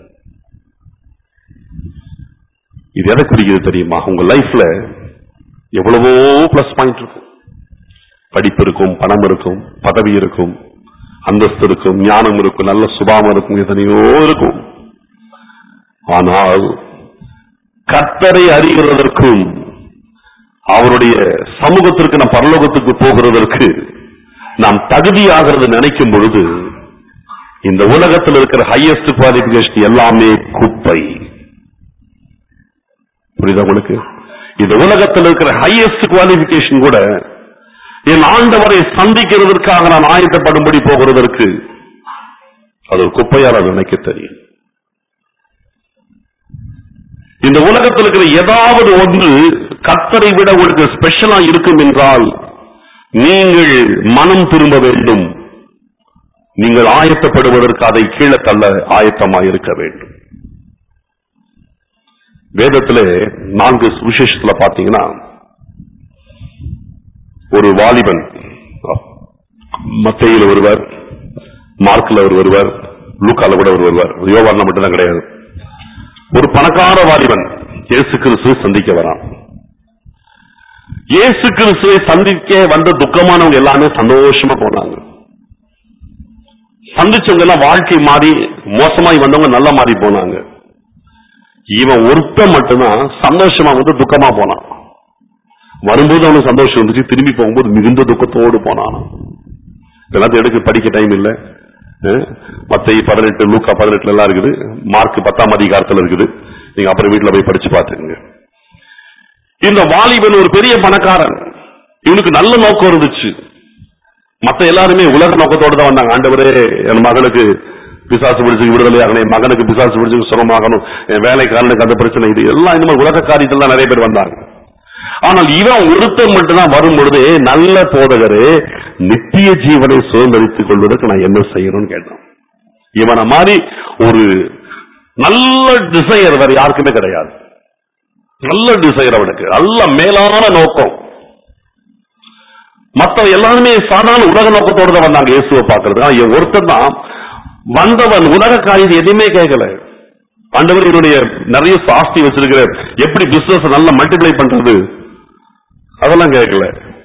இது எதை குறிக்கிறது தெரியுமா உங்க லைஃப்ல எவ்வளவோ பிளஸ் பாயிண்ட் இருக்கும் படிப்பு இருக்கும் பணம் இருக்கும் பதவி இருக்கும் அந்தஸ்து இருக்கும் ஞானம் இருக்கும் நல்ல சுபாவம் இருக்கும் எத்தனையோ இருக்கும் ஆனால் கர்த்தரை அறிகிறதற்கும் அவருடைய சமூகத்திற்கு நாம் பரலோகத்துக்கு போகிறதற்கு நாம் தகுதியாகிறது நினைக்கும் பொழுது இந்த உலகத்தில் இருக்கிற ஹையஸ்ட் குவாலிபிகேஷன் எல்லாமே குப்பை புரியுதா உங்களுக்கு இந்த உலகத்தில் இருக்கிற ஹையஸ்ட் குவாலிபிகேஷன் கூட என் ஆண்டவரை சந்திக்கிறதற்காக நான் ஆயத்தப்படும்படி போகிறதற்கு அது ஒரு குப்பையால் அது நினைக்க தெரியும் இந்த உலகத்தில் இருக்கிற ஏதாவது ஒன்று கத்தரை விட உங்களுக்கு ஸ்பெஷலா இருக்கும் என்றால் நீங்கள் மனம் திரும்ப வேண்டும் நீங்கள் ஆயத்தப்படுவதற்கு அதை கீழே தள்ள ஆயத்தமாக இருக்க வேண்டும் வேதத்திலே நான்கு சுவிசேஷத்துல பாத்தீங்கன்னா ஒரு வாலிபன் மத்தையில ஒருவர் மார்க்ல ஒரு ஒருவர் லூக்கால கூட ஒரு ஒருவர் யோவான்ல மட்டும்தான் கிடையாது ஒரு பணக்கார வாலிபன் இயேசு கிறிஸ்துவை சந்திக்க வரான் இயேசு கிறிஸ்துவை சந்திக்க வந்த துக்கமானவங்க எல்லாமே சந்தோஷமா போனாங்க சந்திச்சவங்க எல்லாம் வாழ்க்கை மாறி மோசமாய் வந்தவங்க நல்லா மாறி போனாங்க இவன் ஒருத்தன் மட்டும்தான் சந்தோஷமா வந்து துக்கமா போனான் வரும்போது அவனுக்கு சந்தோஷம் இருந்துச்சு திரும்பி போகும்போது மிகுந்த துக்கத்தோடு போனான் இதெல்லாம் எடுக்க படிக்க டைம் இல்ல மத்த பதினெட்டு லூக்கா பதினெட்டுல எல்லாம் இருக்குது மார்க் பத்தாம் அதிகாரத்துல இருக்குது நீங்க அப்புறம் வீட்டுல போய் படிச்சு பாத்துக்கங்க இந்த வாலிபன் ஒரு பெரிய பணக்காரன் இவனுக்கு நல்ல நோக்கம் இருந்துச்சு மத்த எல்லாருமே உலக நோக்கத்தோட தான் வந்தாங்க ஆண்டவரே என் மகளுக்கு பிசாசு பிடிச்சு விடுதலை ஆகணும் என் மகனுக்கு பிசாசு பிடிச்சு சுகமாகணும் என் வேலைக்காரனுக்கு அந்த பிரச்சனை இது எல்லாம் இந்த மாதிரி உலக காரியத்தில் தான் நிறைய பேர் வந்தாங்க ஆனால் இவன் ஒருத்தன் மட்டும்தான் வரும் பொழுது நல்ல போதகரே நித்திய ஜீவனை சுதந்திரித்துக் கொள்வதற்கு நான் என்ன செய்யணும்னு கேட்டான் இவனை மாதிரி ஒரு நல்ல டிசையர் வேற யாருக்குமே கிடையாது நல்ல டிசையர் அவனுக்கு நல்ல மேலான நோக்கம் மத்த எல்லாருமே சாதாரண உலக நோக்கத்தோட தான் வந்தாங்க இயேசுவை பார்க்கறது ஆனா இவன் ஒருத்தன் தான் வந்தவன் உலக காரியம் எதுவுமே கேட்கல ஆண்டவர் என்னுடைய நிறைய சாஸ்தி வச்சிருக்கிற எப்படி பிசினஸ் நல்லா மல்டிப்ளை பண்றது அதெல்லாம் கேட்கல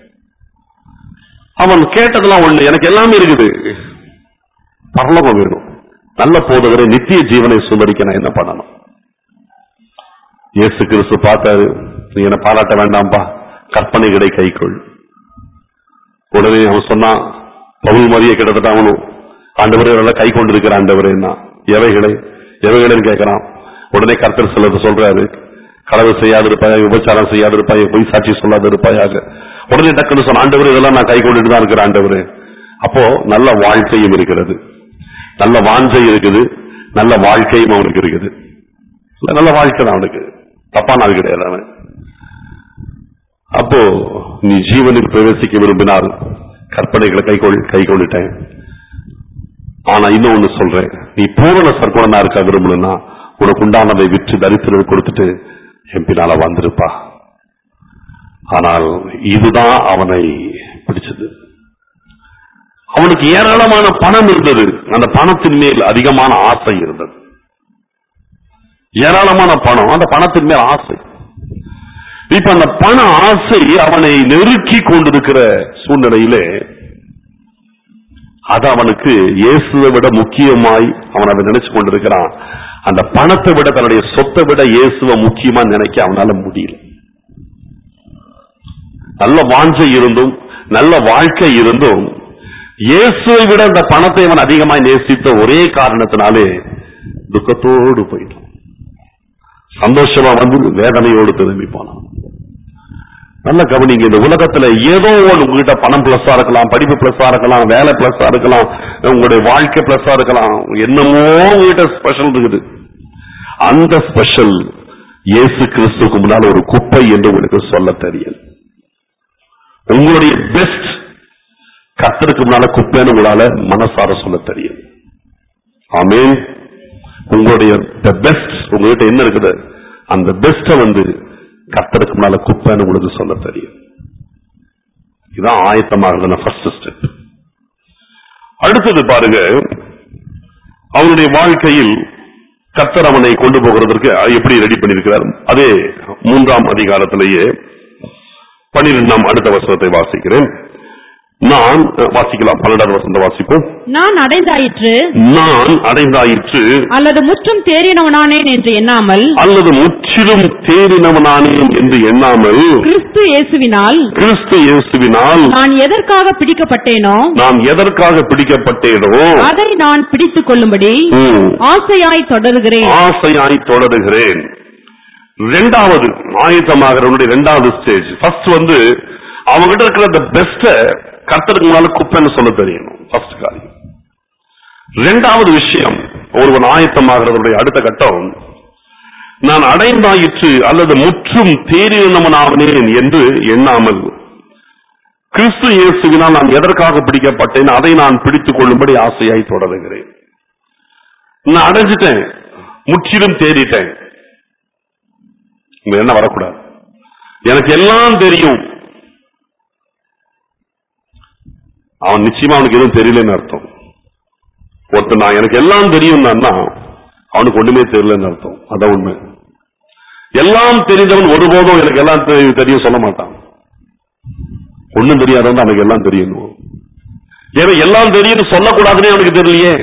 அவன் கேட்டதெல்லாம் ஒண்ணு எனக்கு எல்லாமே இருக்குது பரலோகம் வேணும் நல்ல போதகரை நித்திய ஜீவனை சுந்தரிக்க நான் என்ன பண்ணணும் இயேசு கிறிஸ்து பார்த்தாரு நீ என்ன பாராட்ட வேண்டாம்பா கற்பனைகளை கைக்கொள் உடனே அவன் சொன்னான் பவுல் மாதிரியே கிட்டத்தட்ட அவனும் ஆண்டவரே நல்லா கை கொண்டிருக்கிற ஆண்டவரே எவைகளை எவைகளைன்னு கேட்கிறான் உடனே கர்த்தர் சிலர் சொல்றாரு களவு செய்யாதிருப்பாயாக உபச்சாரம் செய்யாதிருப்பாயாக பொய் சாட்சி சொல்லாதிருப்பாயாக உடனே டக்குன்னு சொன்ன ஆண்டவர் இதெல்லாம் நான் கை கொண்டுட்டு தான் இருக்கிற ஆண்டவர் அப்போ நல்ல வாழ்க்கையும் இருக்கிறது நல்ல வாஞ்சை இருக்குது நல்ல வாழ்க்கையும் அவனுக்கு இருக்குது இல்ல, நல்ல வாழ்க்கை தான் அவனுக்கு தப்பான ஆள் கிடையாது அவன் அப்போ நீ ஜீவனில் பிரவேசிக்க விரும்பினால் கற்பனைகளை கைகொள் கை கொண்டுட்டேன் ஆனா இன்னும் ஒண்ணு சொல்றேன் நீ பூரண சர்க்குணனா இருக்க விரும்பணும்னா உனக்கு உண்டானதை விற்று தரித்திரம் கொடுத்துட்டு என் பின்னால வந்திருப்பா ஆனால் இதுதான் அவனை பிடிச்சது அவனுக்கு ஏராளமான பணம் இருந்தது அந்த பணத்தின் மேல் அதிகமான ஆசை இருந்தது ஏராளமான பணம் அந்த பணத்தின் மேல் ஆசை இப்ப அந்த பண ஆசை அவனை நெருக்கி கொண்டிருக்கிற சூழ்நிலையிலே அது அவனுக்கு இயேசுவை விட முக்கியமாய் அவன் அதை நினைச்சு கொண்டிருக்கிறான் அந்த பணத்தை விட தன்னுடைய சொத்தை விட இயேசுவை முக்கியமா நினைக்க அவனால முடியல நல்ல வாஞ்சை இருந்தும் நல்ல வாழ்க்கை இருந்தும் இயேசுவை விட அந்த பணத்தை அவன் அதிகமாய் நேசித்த ஒரே காரணத்தினாலே துக்கத்தோடு போயிட்டான் சந்தோஷமா வந்து வேதனையோடு திரும்பி போனான் நல்ல கவனிங்க இந்த உலகத்துல ஏதோ ஒன்று உங்ககிட்ட பணம் பிளஸ்ஸா இருக்கலாம் படிப்பு பிளஸ்ஸா இருக்கலாம் வேலை பிளஸ்ஸா இருக்கலாம் உங்களுடைய வாழ்க்கை பிளஸ்ஸா இருக்கலாம் என்னமோ உங்ககிட்ட ஸ்பெஷல் இருக்குது அந்த ஸ்பெஷல் இயேசு கிறிஸ்துக்கு முன்னால் ஒரு குப்பை என்று உங்களுக்கு சொல்ல தெரியும் உங்களுடைய பெஸ்ட் கத்தருக்கு முன்னால குப்பைன்னு உங்களால மனசார சொல்ல தெரியும் ஆமென் உங்களுடைய பெஸ்ட் உங்ககிட்ட என்ன இருக்குது அந்த பெஸ்ட வந்து கத்தருக்கு முன்னால குப்பைன்னு உங்களுக்கு சொல்ல தெரியும் இதான் ஆயத்தமாகிறது ஃபர்ஸ்ட் ஸ்டெப் அடுத்தது பாருங்க அவனுடைய வாழ்க்கையில் கத்தர் அவனை கொண்டு போகிறதற்கு எப்படி ரெடி பண்ணியிருக்கிறார் அதே மூன்றாம் அதிகாரத்திலேயே பன்னிரெண்டாம் அடுத்த வசனத்தை வாசிக்கிறேன் நான் அஹ், வாசிக்கலாம் பன்னெண்டாவது வசனத்தை வாசிப்போம் நான் அடைந்தாயிற்று நான் அடைந்தாயிற்று அல்லது முற்றும் தேறினவனானேன் என்று எண்ணாமல் அல்லது முற்றிலும் தேறினவனானேன் என்று எண்ணாமல் கிறிஸ்து இயேசுவினால் கிறிஸ்து இயேசுவினால் நான் எதற்காக பிடிக்கப்பட்டேனோ நான் எதற்காக பிடிக்கப்பட்டேனோ அதை நான் பிடித்துக் கொள்ளும்படி ம், ஆசையாய் தொடருகிறேன் ஆசையாய் தொடருகிறேன் இரண்டாவது ஆயத்தமாகிறவனுடைய இரண்டாவது ஸ்டேஜ் ஃபர்ஸ்ட் வந்து அவங்ககிட்ட இருக்கிற அந்த பெஸ்ட கர்த்தருக்கு முன்னால குப்பைன்னு சொல்ல தெரியணும் ஃபர்ஸ்ட் காரியம் இரண்டாவது விஷயம் ஒருவன் ஆயத்தமாகிறவருடைய அடுத்த கட்டம் நான் அடைந்தாயிற்று அல்லது முற்றும் தேறினவனானேன் என்று எண்ணாமல் கிறிஸ்து இயேசுவினால் நான் எதற்காக பிடிக்கப்பட்டேன் அதை நான் பிடித்துக் கொள்ளும்படி ஆசையாய் தொடருகிறேன் நான் அடைஞ்சிட்டேன் முற்றிலும் தேடிட்டேன் இங்க என்ன வரக்கூடாது எனக்கு எல்லாம் தெரியும் அவன் நிச்சயமா அவனுக்கு எதுவும் தெரியலன்னு அர்த்தம் ஒருத்தன் நான் எனக்கு எல்லாம் தெரியும் அவனுக்கு ஒண்ணுமே தெரியலன்னு அர்த்தம் அதான் உண்மை எல்லாம் தெரிந்தவன் ஒருபோதும் எனக்கு எல்லாம் தெரி- தெரியும் சொல்ல மாட்டான் ஒண்ணும் தெரியாதவன் அவனுக்கு எல்லாம் தெரியணும் ஏன்னா எல்லாம் தெரியும்னு சொல்லக்கூடாதுன்னே அவனுக்கு தெரியலையே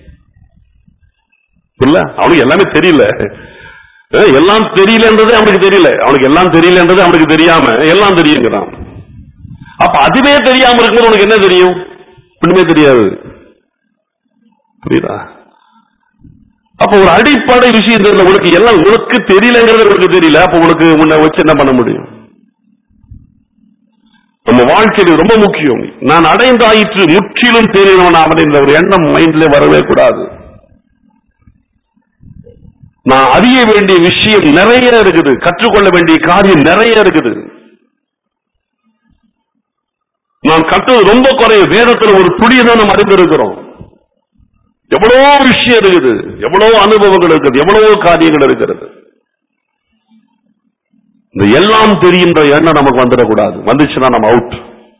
இல்ல அவனுக்கு எல்லாமே தெரியல அஹ் எல்லாம் தெரியலன்றதே அவனுக்கு தெரியல அவனுக்கு எல்லாம் தெரியலன்றது அவனுக்கு தெரியாம எல்லாம் தெரியுங்கிறான் அப்ப அதுவே தெரியாம இருக்கும்போது உனக்கு என்ன தெரியும் ஒண்ணுமே தெரியாது புரியுதா அப்ப ஒரு அடிப்படை விஷயம் தெரியல உனக்கு எல்லாம் உனக்கு தெரியலங்கிறது உனக்கு தெரியல அப்ப உனக்கு உன்னை வச்சு என்ன பண்ண முடியும் நம்ம வாழ்க்கையில் இது ரொம்ப முக்கியம் நான் அடைந்தாயிற்று முற்றிலும் தெரிந்தவன் அவன் என்ற ஒரு எண்ணம் மைண்ட்ல வரவே கூடாது நான் அறிய வேண்டிய விஷயம் நிறைய இருக்குது கற்றுக்கொள்ள வேண்டிய காரியம் நிறைய இருக்குது நான் கற்றது ரொம்ப குறைய வேதத்துல ஒரு துளியை தான் நம்ம அறிந்திருக்கிறோம் எவ்வளவோ விஷயம் இருக்குது எவ்வளவோ அனுபவங்கள் இருக்குது எவ்வளவோ காரியங்கள் இருக்கிறது இந்த எல்லாம் தெரிகின்ற எண்ணம் நமக்கு வந்துடக்கூடாது வந்துச்சுன்னா நம்ம அவுட்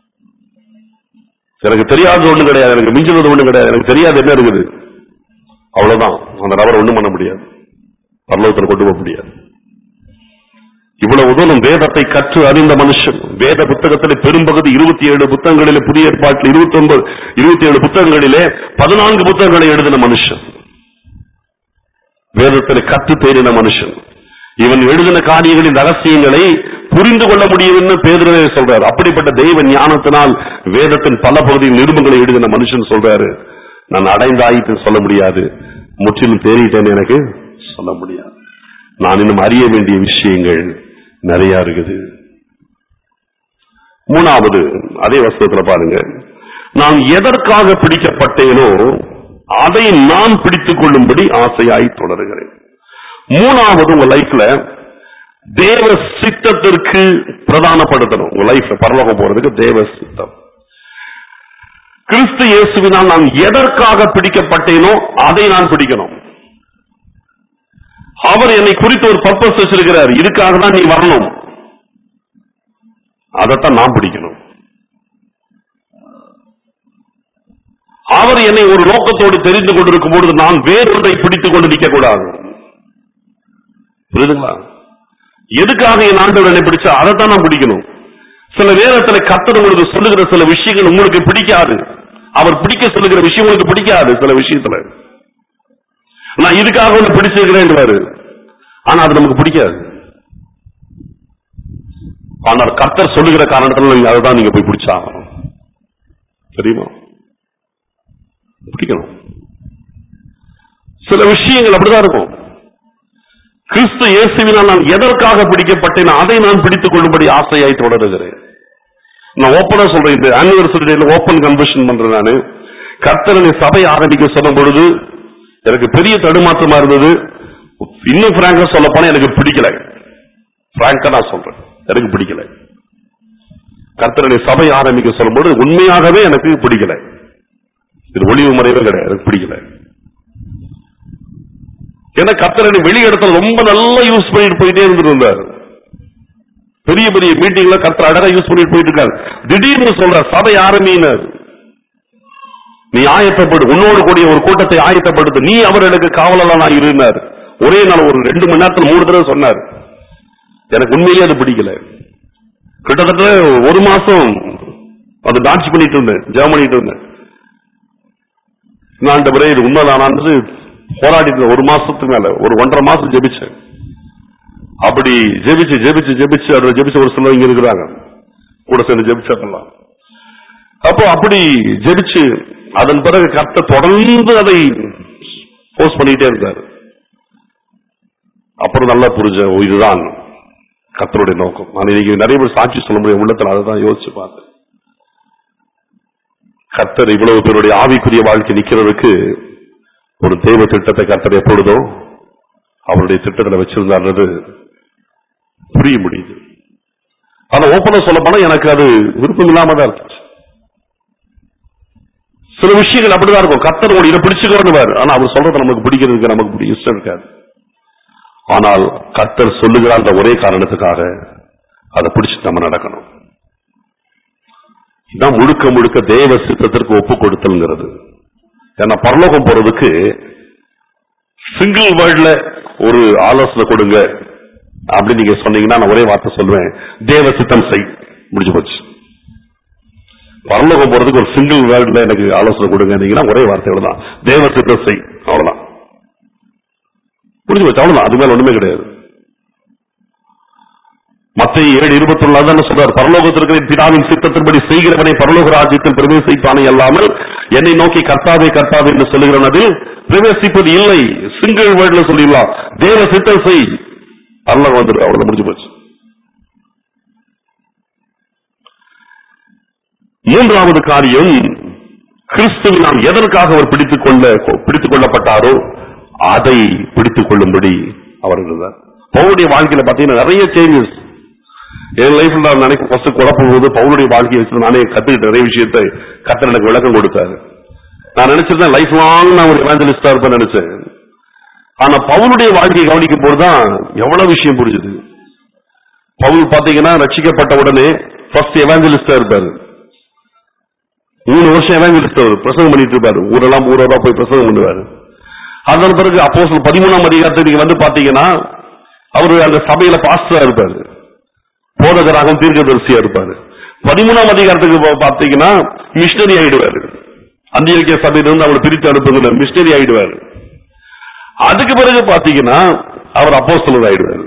எனக்கு தெரியாதது ஒண்ணும் கிடையாது எனக்கு மிஞ்சினது ஒண்ணும் கிடையாது எனக்கு தெரியாது என்ன இருக்குது அவ்வளவுதான் அந்த நபரை ஒண்ணும் பண்ண முடியாது பரலோகத்தில் கொண்டு போக முடியாது இவ்வளவு தூரம் வேதத்தை கற்று அறிந்த மனுஷன் வேத புத்தகத்திலே பெரும்பகுதி இருபத்தி ஏழு புத்தகங்களிலே புதிய ஏற்பாட்டில் இருபத்தி ஒன்பது இருபத்தி ஏழு புத்தகங்களிலே பதினான்கு புத்தகங்களை எழுதின மனுஷன் வேதத்தில் கற்று தேறின மனுஷன் இவன் எழுதின காரியங்களின் ரகசியங்களை புரிந்து கொள்ள முடியும்னு பேதுருவே சொல்றாரு அப்படிப்பட்ட தெய்வ ஞானத்தினால் வேதத்தின் பல பகுதியில் நிருபங்களை எழுதின மனுஷன் சொல்றாரு நான் அடைந்தாயிட்டு சொல்ல முடியாது முற்றிலும் தேறிட்டேன்னு எனக்கு சொல்ல முடியாது நான் இன்னும் அறிய வேண்டிய விஷயங்கள் நிறைய இருக்குது மூணாவது அதே வஸ்துவத்துல பாருங்க நான் எதற்காக பிடிக்கப்பட்டேனோ அதை நான் பிடித்துக் கொள்ளும்படி ஆசையாய் தொடருகிறேன் மூணாவது உங்க லைஃப்ல தேவ சித்தத்திற்கு பிரதானப்படுத்தணும் உங்க லைஃப்ல பரலோகம் போறதுக்கு தேவ சித்தம் கிறிஸ்து இயேசுவினால் நான் எதற்காக பிடிக்கப்பட்டேனோ அதை நான் பிடிக்கணும் அவர் என்னை குறித்து ஒரு பர்பஸ் வச்சிருக்கிறார் இதுக்காக தான் நீ வரணும் அதைத்தான் நான் பிடிக்கணும் அவர் என்னை ஒரு நோக்கத்தோடு தெரிந்து கொண்டிருக்கும் பொழுது நான் வேறொன்றை பிடித்துக் கொண்டு நிற்க கூடாது புரியுதுங்களா எதுக்காக என் ஆண்டவர் என்னை பிடிச்சா அதைத்தான் நான் பிடிக்கணும் சில நேரத்துல கர்த்தர் உங்களுக்கு சொல்லுகிற சில விஷயங்கள் உங்களுக்கு பிடிக்காது அவர் பிடிக்க சொல்லுகிற விஷயம் உங்களுக்கு பிடிக்காது சில விஷயத்துல நான் இதுக்காக ஒண்ணு பிடிச்சிருக்கிறேன் ஆனா அது நமக்கு பிடிக்காது ஆனால் கர்த்தர் சொல்லுகிற காரணத்துல நீங்க அதுதான் நீங்க போய் பிடிச்சாகணும் தெரியுமா பிடிக்கணும் சில விஷயங்கள் அப்படிதான் இருக்கும் கிறிஸ்து இயேசுவினால் நான் எதற்காக பிடிக்கப்பட்டேன் அதை நான் பிடித்துக் கொள்ளும்படி ஆசையாய் தொடருகிறேன் நான் ஓப்பனா சொல்றேன் இந்த ஆனிவர்சரி டேல ஓப்பன் கன்வர்ஷன் பண்றேன் நானு கர்த்தரனை சபை ஆரம்பிக்க சொல்லும் பொழுது எனக்கு பெரிய தடுமாற்றமா இருந்தது இன்னும் பிராங்கா சொல்ல போனா எனக்கு பிடிக்கல பிராங்கா நான் சொல்றேன் எனக்கு பிடிக்கல கர்த்தரனை சபை ஆரம்பிக்க சொல்லும்போது உண்மையாகவே எனக்கு பிடிக்கல இது ஒளிவு மறைவே கிடையாது எனக்கு பிடிக்கல ஏன்னா கர்த்தரனை வெளி இடத்துல ரொம்ப நல்லா யூஸ் பண்ணிட்டு போயிட்டே இருந்துட்டு இருந்தார் பெரிய பெரிய மீட்டிங்ல கர்த்தர் அழகா யூஸ் பண்ணிட்டு போயிட்டு இருக்காரு திடீர்னு சொல்ற சபை ஆரம்பினார் நீ ஆயத்தப்படு உன்னோடு கூடிய ஒரு கூட்டத்தை ஆயத்தப்படுத்து நீ அவர்களுக்கு காவலெல்லாம் நான் இருந்தார் ஒரே நாள் ஒரு ரெண்டு மணி நேரத்துல மூணு தடவை சொன்னார் எனக்கு உண்மையிலேயே அது பிடிக்கல கிட்டத்தட்ட ஒரு மாசம் அது டான்ஸ் பண்ணிட்டு இருந்தேன் ஜெபம் பண்ணிட்டு இருந்தேன் நான் ஆண்டவரே இது உண்மைதானான்னு போராடிட்டு இருந்தேன். ஒரு மாசத்துக்கு மேல ஒரு ஒன்றரை மாசம் ஜெபிச்சேன் அப்படி ஜெபிச்சு ஜெபிச்சு ஜெபிச்சு அதுல ஜெபிச்ச ஒரு சிலர் இங்க இருக்கிறாங்க கூட சேர்ந்து ஜெபிச்சதெல்லாம் அப்போ அப்படி ஜெபிச்சு அதன் பிறகு கர்த்தர் தொடர்ந்து அதை போஸ்ட் பண்ணிட்டே இருந்தாரு அப்புறம் நல்லா புரிஞ்ச ஓ, இதுதான் கர்த்தருடைய நோக்கம் நான் இன்னைக்கு நிறைய பேர் சாட்சி சொல்ல முடியும் உள்ளத்துல அதை தான் யோசிச்சு பார்த்தேன் கர்த்தர் இவ்வளவு பேருடைய ஆவிக்குரிய வாழ்க்கை நிக்கிறதுக்கு ஒரு தெய்வ திட்டத்தை கர்த்தர் எப்பொழுதோ அவருடைய திட்டத்துல வச்சிருந்தாருன்றது புரிய முடியுது ஆனா ஓப்பனா சொல்ல போனா எனக்கு அது விருப்பம் இல்லாம தான் இருந்துச்சு சில விஷயங்கள் அப்படிதான் இருக்கும் கர்த்தர் ஒரு இதை பிடிச்சுக்கிறோன்னு ஆனா அவர் சொல்றது நமக்கு பிடிக்கிறதுக்கு நமக்கு பிடி- இஷ்டம் இருக்காது ஆனால் கர்த்தர் சொல்லுகிறார் அந்த ஒரே காரணத்துக்காக அதை பிடிச்சு நம்ம நடக்கணும் இதான் முழுக்க முழுக்க தேவ சித்தத்திற்கு ஒப்பு கொடுத்தல்ங்கிறது ஏன்னா பரலோகம் போறதுக்கு சிங்கிள் வேர்ட்ல ஒரு ஆலோசனை கொடுங்க அப்படி நீங்க சொன்னீங்கன்னா நான் ஒரே வார்த்தை சொல்லுவேன் தேவ சித்தம் செய் முடிஞ்சு போச்சு பரலோகம் போறதுக்கு ஒரு சிங்கிள் வேர்ட்ல எனக்கு ஆலோசனை கொடுங்க ஒரே வார்த்தையோட தான் தேவ சித்தம் செய் அவ்வளவுதான் புரிஞ்சு வச்சு அவ்வளவுதான் அது மேல ஒண்ணுமே கிடையாது மத்த ஏழு இருபத்தி ஒண்ணு தான் சொல்றார் பரலோகத்திற்கு என் பிதாவின் சித்தத்தின்படி செய்கிறவனை பரலோக ராஜ்யத்தில் பிரவேசிப்பானே அல்லாமல் என்னை நோக்கி கர்த்தாவே கர்த்தாவே என்று சொல்லுகிறனதில் பிரவேசிப்பது இல்லை சிங்கிள் வேர்ட்ல சொல்லிடலாம் தேவ சித்தம் செய் பரலோகம் வந்துரு அவ்வளவு முடிஞ்சு போச்சு மூன்றாவது காரியம் கிறிஸ்துவினால் எதற்காக அவர் பிடித்துக் கொள்ள பிடித்துக் கொள்ளப்பட்டாரோ அதை பிடித்துக் கொள்ளும்படி அவர் இருந்தார் பவுலுடைய வாழ்க்கையில பாத்தீங்கன்னா நிறைய சேஞ்சஸ் என் லைஃப்ல நான் நினைக்க ஃபர்ஸ்ட் குழப்பும் போது பவுலுடைய வாழ்க்கையை வச்சு நானே கத்துக்கிட்ட நிறைய விஷயத்தை கத்தர் எனக்கு விளக்கம் கொடுத்தாரு நான் நினைச்சிருந்தேன் லைஃப் லாங் நான் ஒரு எவாஞ்சலிஸ்டா இருப்பேன் நினைச்சேன் ஆனா பவுலுடைய வாழ்க்கையை கவனிக்கும் போதுதான் எவ்வளவு விஷயம் புரிஞ்சுது பவுல் பாத்தீங்கன்னா ரட்சிக்கப்பட்ட உடனே ஃபர்ஸ்ட் எவாஞ்சலிஸ்டா இருப்பாரு மூணு வருஷம் எவாஞ்சலிஸ்ட் அவர் பிரசங்கம் பண்ணிட்டு இருப்பாரு ஊரெல்லாம் ஊரா போய் பிரசங்கம் பண்ணுவாரு அதன் பிறகு அப்போ பதிமூணாம் அதிகாரத்தை நீங்க வந்து பாத்தீங்கன்னா அவரு அந்த சபையில பாஸ்டரா இருப்பாரு போதகராகவும் தீர்க்கதரிசியா இருப்பாரு பதிமூணாம் அதிகாரத்துக்கு பா- பாத்தீங்கன்னா மிஷினரி ஆயிடுவாரு அந்தியக்கிய சபையிலிருந்து அவரை பிரித்து அனுப்புங்கிற மிஷினரி ஆயிடுவாரு அதுக்கு பிறகு பாத்தீங்கன்னா அவர் அப்போஸ்தலர் ஆயிடுவாரு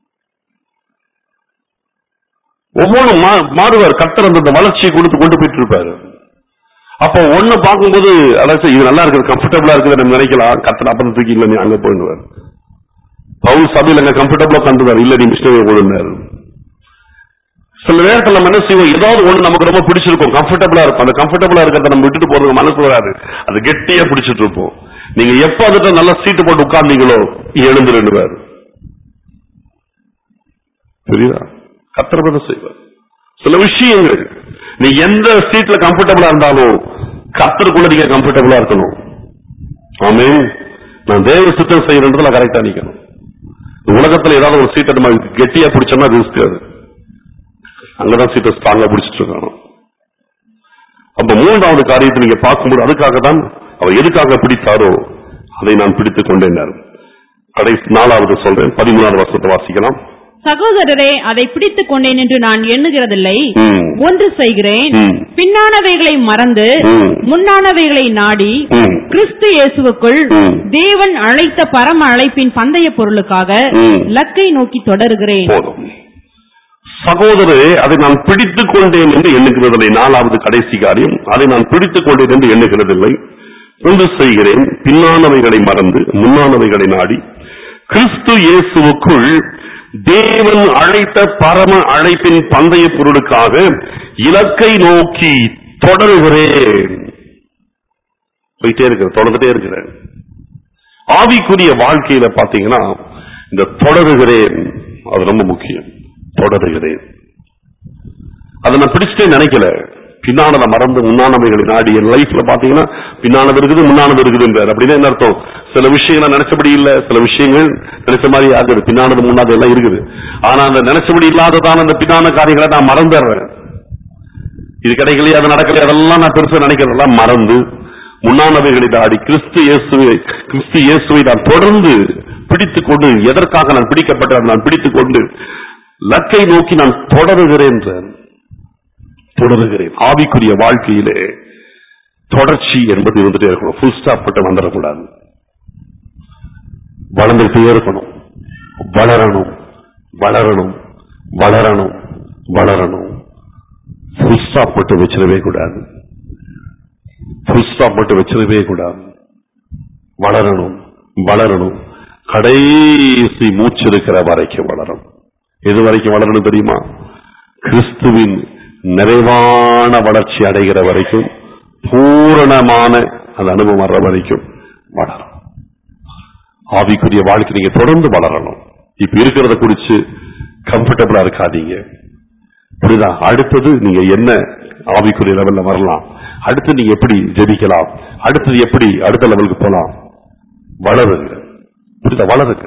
ஒவ்வொன்றும் மா- மாறுவார் கத்தர் அந்த வளர்ச்சியை கொடுத்து கொண்டு போயிட்டு இருப்பாரு அப்போ ஒண்ணு பார்க்கும்போது அதாச்சும் இது நல்லா இருக்குது கம்ஃபர்டபுளா இருக்குது நம்ம நினைக்கலாம் கத்தர் அப்புறம் தூக்கி இல்ல நீ அங்க போயிடுவார் பவுல் சபையில் அங்க கம்ஃபர்டபுளா கண்டுவார் இல்ல நீ மிஷினரி கொடுனாரு சில நேரத்தில் நம்ம என்ன செய்வோம் ஏதாவது ஒண்ணு நமக்கு ரொம்ப பிடிச்சிருக்கும் கம்ஃபர்டபுளா இருக்கும் அந்த கம்ஃபர்டபுளா இருக்கிறத நம்ம விட்டுட்டு போறதுக்கு மனசு வராது அது கெட்டியா பிடிச்சிட்டு இருப்போம் நீங்க எப்ப அதுட்ட நல்லா சீட்டு போட்டு உட்கார்ந்தீங்களோ எழுந்து ரெண்டுவார் புரியுதா கத்திரபத செய்வார் சில விஷயங்கள் நீ எந்த சீட்ல கம்ஃபர்டபுளா இருந்தாலும் கத்தருக்குள்ள நீங்க கம்ஃபர்டபுளா இருக்கணும் ஆமே நான் தேவ சுத்தம் செய்யறதுல கரெக்டா நிக்கணும் இந்த உலகத்துல ஏதாவது ஒரு சீட்டை நம்ம கெட்டியா பிடிச்சோம்னா ரிஸ்க் அது அங்கதான் சீட்டை ஸ்ட்ராங்கா பிடிச்சிட்டு இருக்கணும் அப்ப மூன்றாவது காரியத்தை நீங்க பார்க்கும்போது அதுக்காக தான் அவர் எதுக்காக பிடித்தாரோ அதை நான் பிடித்துக் கொண்டேன் கடைசி நாலாவது சொல்றேன் பதிமூணாவது வருஷத்தை வாசிக்கலாம் சகோதரரே அதை பிடித்துக் கொண்டேன் என்று நான் எண்ணுகிறதில்லை ம். ஒன்று செய்கிறேன் ம். பின்னானவைகளை மறந்து ம். முன்னானவைகளை நாடி ம். கிறிஸ்து இயேசுவுக்குள் ம். தேவன் அழைத்த பரம அழைப்பின் பந்தய பொருளுக்காக ம். லக்கை நோக்கி தொடருகிறேன் போதும் சகோதரரே அதை நான் பிடித்துக் கொண்டேன் என்று எண்ணுகிறதில்லை நாலாவது கடைசி காரியம் அதை நான் பிடித்துக் கொண்டேன் என்று எண்ணுகிறதில்லை ஒன்று செய்கிறேன் பின்னானவைகளை மறந்து முன்னானவைகளை நாடி கிறிஸ்து இயேசுவுக்குள் தேவன் அழைத்த பரம அழைப்பின் பந்தய பொருளுக்காக இலக்கை நோக்கி தொடருகிறேன் போயிட்டே இருக்கிறேன் தொடர்ந்துட்டே இருக்கிறேன் ஆவிக்குரிய வாழ்க்கையில பாத்தீங்கன்னா இந்த தொடருகிறேன் அது ரொம்ப முக்கியம் தொடருகிறேன் அதை நான் பிடிச்சிட்டே நினைக்கல பின்னானதை மறந்து முன்னானவைகளை நாடி என் லைஃப்ல பாத்தீங்கன்னா பின்னானது இருக்குது முன்னானது இருக்குதுன்றார் அப்படின்னா என்ன அர்த்தம் சில விஷயங்கள் நினைச்சபடி இல்ல சில விஷயங்கள் நினைச்ச மாதிரி ஆகுது பின்னானது முன்னாது எல்லாம் இருக்குது ஆனா அந்த நினைச்சபடி இல்லாததான அந்த பின்னான காரியங்களை நான் மறந்துடுறேன் இது கிடைக்கலையே அது நடக்கலையே அதெல்லாம் நான் பெருசா நினைக்கிறதெல்லாம் மறந்து முன்னானவைகளை நாடி கிறிஸ்து இயேசுவை கிறிஸ்து இயேசுவை நான் தொடர்ந்து பிடித்துக் கொண்டு எதற்காக நான் பிடிக்கப்பட்டேன் நான் பிடித்துக் கொண்டு லக்கை நோக்கி நான் தொடருகிறேன் என்றார். தொடருகிறேன் ஆவிக்குரிய வாழ்க்கையிலே தொடர்ச்சி என்பது இருந்துட்டே இருக்கணும் ஃபுல் ஸ்டாப் பட்டு வந்துடக்கூடாது வளர்ந்துட்டே இருக்கணும் வளரணும் வளரணும் வளரணும் வளரணும் ஃபுல் ஸ்டாப் மட்டும் வச்சிடவே கூடாது ஃபுல் ஸ்டாப் மட்டும் வச்சிடவே கூடாது வளரணும் வளரணும் கடைசி மூச்சு இருக்கிற வரைக்கும் வளரணும் எது வரைக்கும் வளரணும் தெரியுமா கிறிஸ்துவின் நிறைவான வளர்ச்சி அடைகிற வரைக்கும் பூரணமான அந்த அனுபவம் வர்ற வரைக்கும் வளரும் ஆவிக்குரிய வாழ்க்கை நீங்க தொடர்ந்து வளரணும் இப்ப இருக்கிறத குறிச்சு கம்ஃபர்டபுளா இருக்காதீங்க புரியுதா அடுத்தது நீங்க என்ன ஆவிக்குரிய லெவல்ல வரலாம் அடுத்து நீங்க எப்படி ஜெபிக்கலாம் அடுத்தது எப்படி அடுத்த லெவலுக்கு போலாம் வளருங்க புரியுதா வளருங்க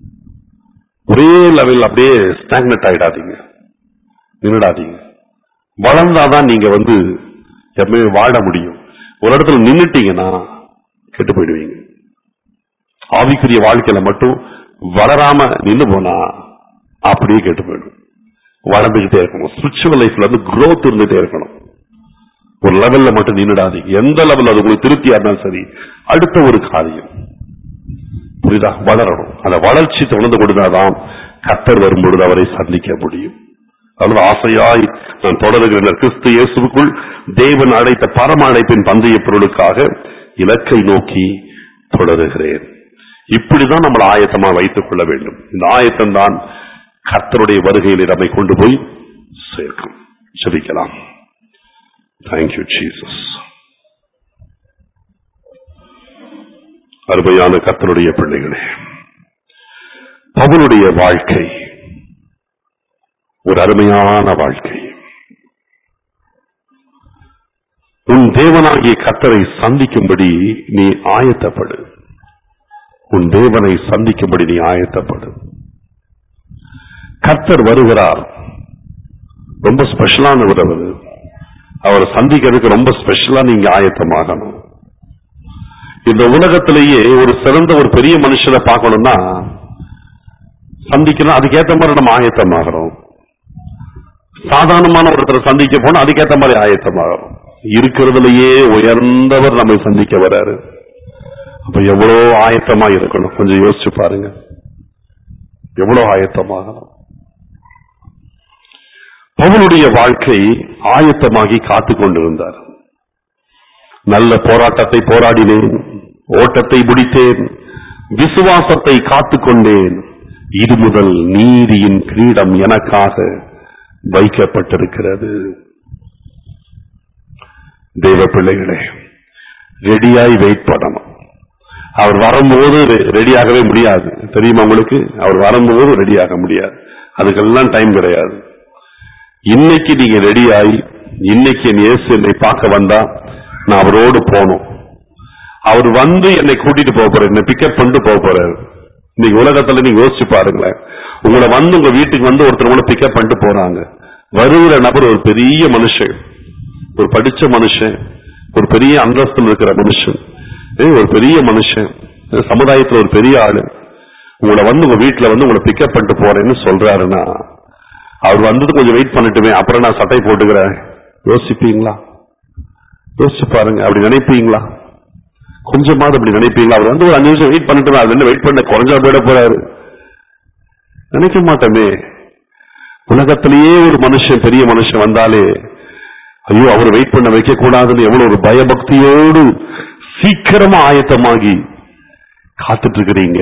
ஒரே லெவல் அப்படியே ஸ்டாக்னட் ஆயிடாதீங்க நின்னுடாதீங்க வளர்ந்தாதான் நீங்க வந்து எப்பவுமே வாழ முடியும் ஒரு இடத்துல நின்னுட்டீங்கன்னா கெட்டு போயிடுவீங்க ஆவிக்குரிய வாழ்க்கையில மட்டும் வளராம நின்னு போனா அப்படியே கெட்டு போயிடும் வளர்ந்துகிட்டே இருக்கணும் ஸ்பிரிச்சுவல் லைஃப்ல வந்து growth இருந்துட்டே இருக்கணும் ஒரு லெவல்ல மட்டும் நின்னுடாதீங்க எந்த லெவல் அது உங்களுக்கு திருப்தியா இருந்தாலும் சரி அடுத்த ஒரு காரியம் புரியுதா வளரணும் அந்த வளர்ச்சி தொடர்ந்து கொடுத்தாதான் கத்தர் வரும்பொழுது அவரை சந்திக்க முடியும் அவ்வளவு ஆசையாய் நான் தொடருகிறேன் கிறிஸ்து இயேசுவுக்குள் தேவன் அழைத்த பரம அழைப்பின் பந்தய பொருளுக்காக இலக்கை நோக்கி தொடருகிறேன் இப்படிதான் நம்மளை ஆயத்தமா வைத்துக் கொள்ள வேண்டும் இந்த ஆயத்தம் தான் கர்த்தருடைய வருகையில் நம்மை கொண்டு போய் சேர்க்கும் ஜெபிக்கலாம் தேங்க்யூ ஜீசஸ் அருமையான கர்த்தருடைய பிள்ளைகளே பவுலுடைய வாழ்க்கை ஒரு அருமையான வாழ்க்கை உன் தேவனாகிய கர்த்தரை சந்திக்கும்படி நீ ஆயத்தப்படு உன் தேவனை சந்திக்கும்படி நீ ஆயத்தப்படு கர்த்தர் வருகிறார் ரொம்ப ஸ்பெஷலானவர் அவர் அவரை சந்திக்கிறதுக்கு ரொம்ப ஸ்பெஷலா நீங்க ஆயத்தமாகணும் இந்த உலகத்திலேயே ஒரு சிறந்த ஒரு பெரிய மனுஷனை பார்க்கணும்னா சந்திக்கணும் அதுக்கேத்த மாதிரி நம்ம ஆயத்தமாகிறோம் சாதாரணமான ஒருத்தரை சந்திக்க போனா அதுக்கேத்த மாதிரி ஆயத்தமாகிறோம் இருக்கிறதுலயே உயர்ந்தவர் நம்மை சந்திக்க வராரு அப்ப எவ்வளவு ஆயத்தமா இருக்கணும் கொஞ்சம் யோசிச்சு பாருங்க எவ்வளவு ஆயத்தமாகணும் பவுலுடைய வாழ்க்கை ஆயத்தமாகி காத்து கொண்டிருந்தார் நல்ல போராட்டத்தை போராடினேன் ஓட்டத்தை முடித்தேன் விசுவாசத்தை காத்துக் கொண்டேன் இது முதல் நீதியின் கிரீடம் எனக்காக வைக்கப்பட்டிருக்கிறது தெய்வ பிள்ளைகளே ரெடியாய் வெயிட் பண்ணணும் அவர் வரும்போது ரெடியாகவே முடியாது தெரியுமா உங்களுக்கு அவர் வரும்போது ரெடியாக முடியாது அதுக்கெல்லாம் டைம் கிடையாது இன்னைக்கு நீங்க ரெடியாகி இன்னைக்கு என் இயேசு என்னை பார்க்க வந்தா நான் அவரோடு போகணும் அவர் வந்து என்னை கூட்டிட்டு போக போறாரு என்னை பிக்கப் பண்ணிட்டு போக போறாரு இன்னைக்கு உலகத்துல நீங்க யோசிச்சு பாருங்களேன் உங்களை வந்து உங்க வீட்டுக்கு வந்து ஒருத்தர் உங்களை பிக்கப் பண்ணிட்டு போறாங்க வருகிற நபர் ஒரு பெரிய மனுஷன் ஒரு படிச்ச மனுஷன் ஒரு பெரிய அந்தஸ்தில் இருக்கிற மனுஷன் ஏய், ஒரு பெரிய மனுஷன் சமுதாயத்துல ஒரு பெரிய ஆளு உங்களை வந்து உங்க வீட்டுல வந்து உங்களை பிக்கப் பண்ணிட்டு போறேன்னு சொல்றாருன்னா அவர் வந்தது கொஞ்சம் வெயிட் பண்ணட்டுமே அப்புறம் நான் சட்டை போட்டுக்கிறேன் யோசிப்பீங்களா யோசிச்சு பாருங்க அப்படி நினைப்பீங்களா கொஞ்சமாவது அப்படி நினைப்பீங்களா அவர் வந்து ஒரு அஞ்சு நிமிஷம் வெயிட் பண்ணிட்டு அது என்ன வெயிட் பண்ண குறைஞ்சா போயிட போறாரு நினைக்க மாட்டோமே உலகத்திலேயே ஒரு மனுஷன் பெரிய மனுஷன் வந்தாலே ஐயோ அவர் வெயிட் பண்ண வைக்க கூடாதுன்னு எவ்வளவு ஒரு பயபக்தியோடு சீக்கிரமா ஆயத்தமாகி காத்துட்டு இருக்கிறீங்க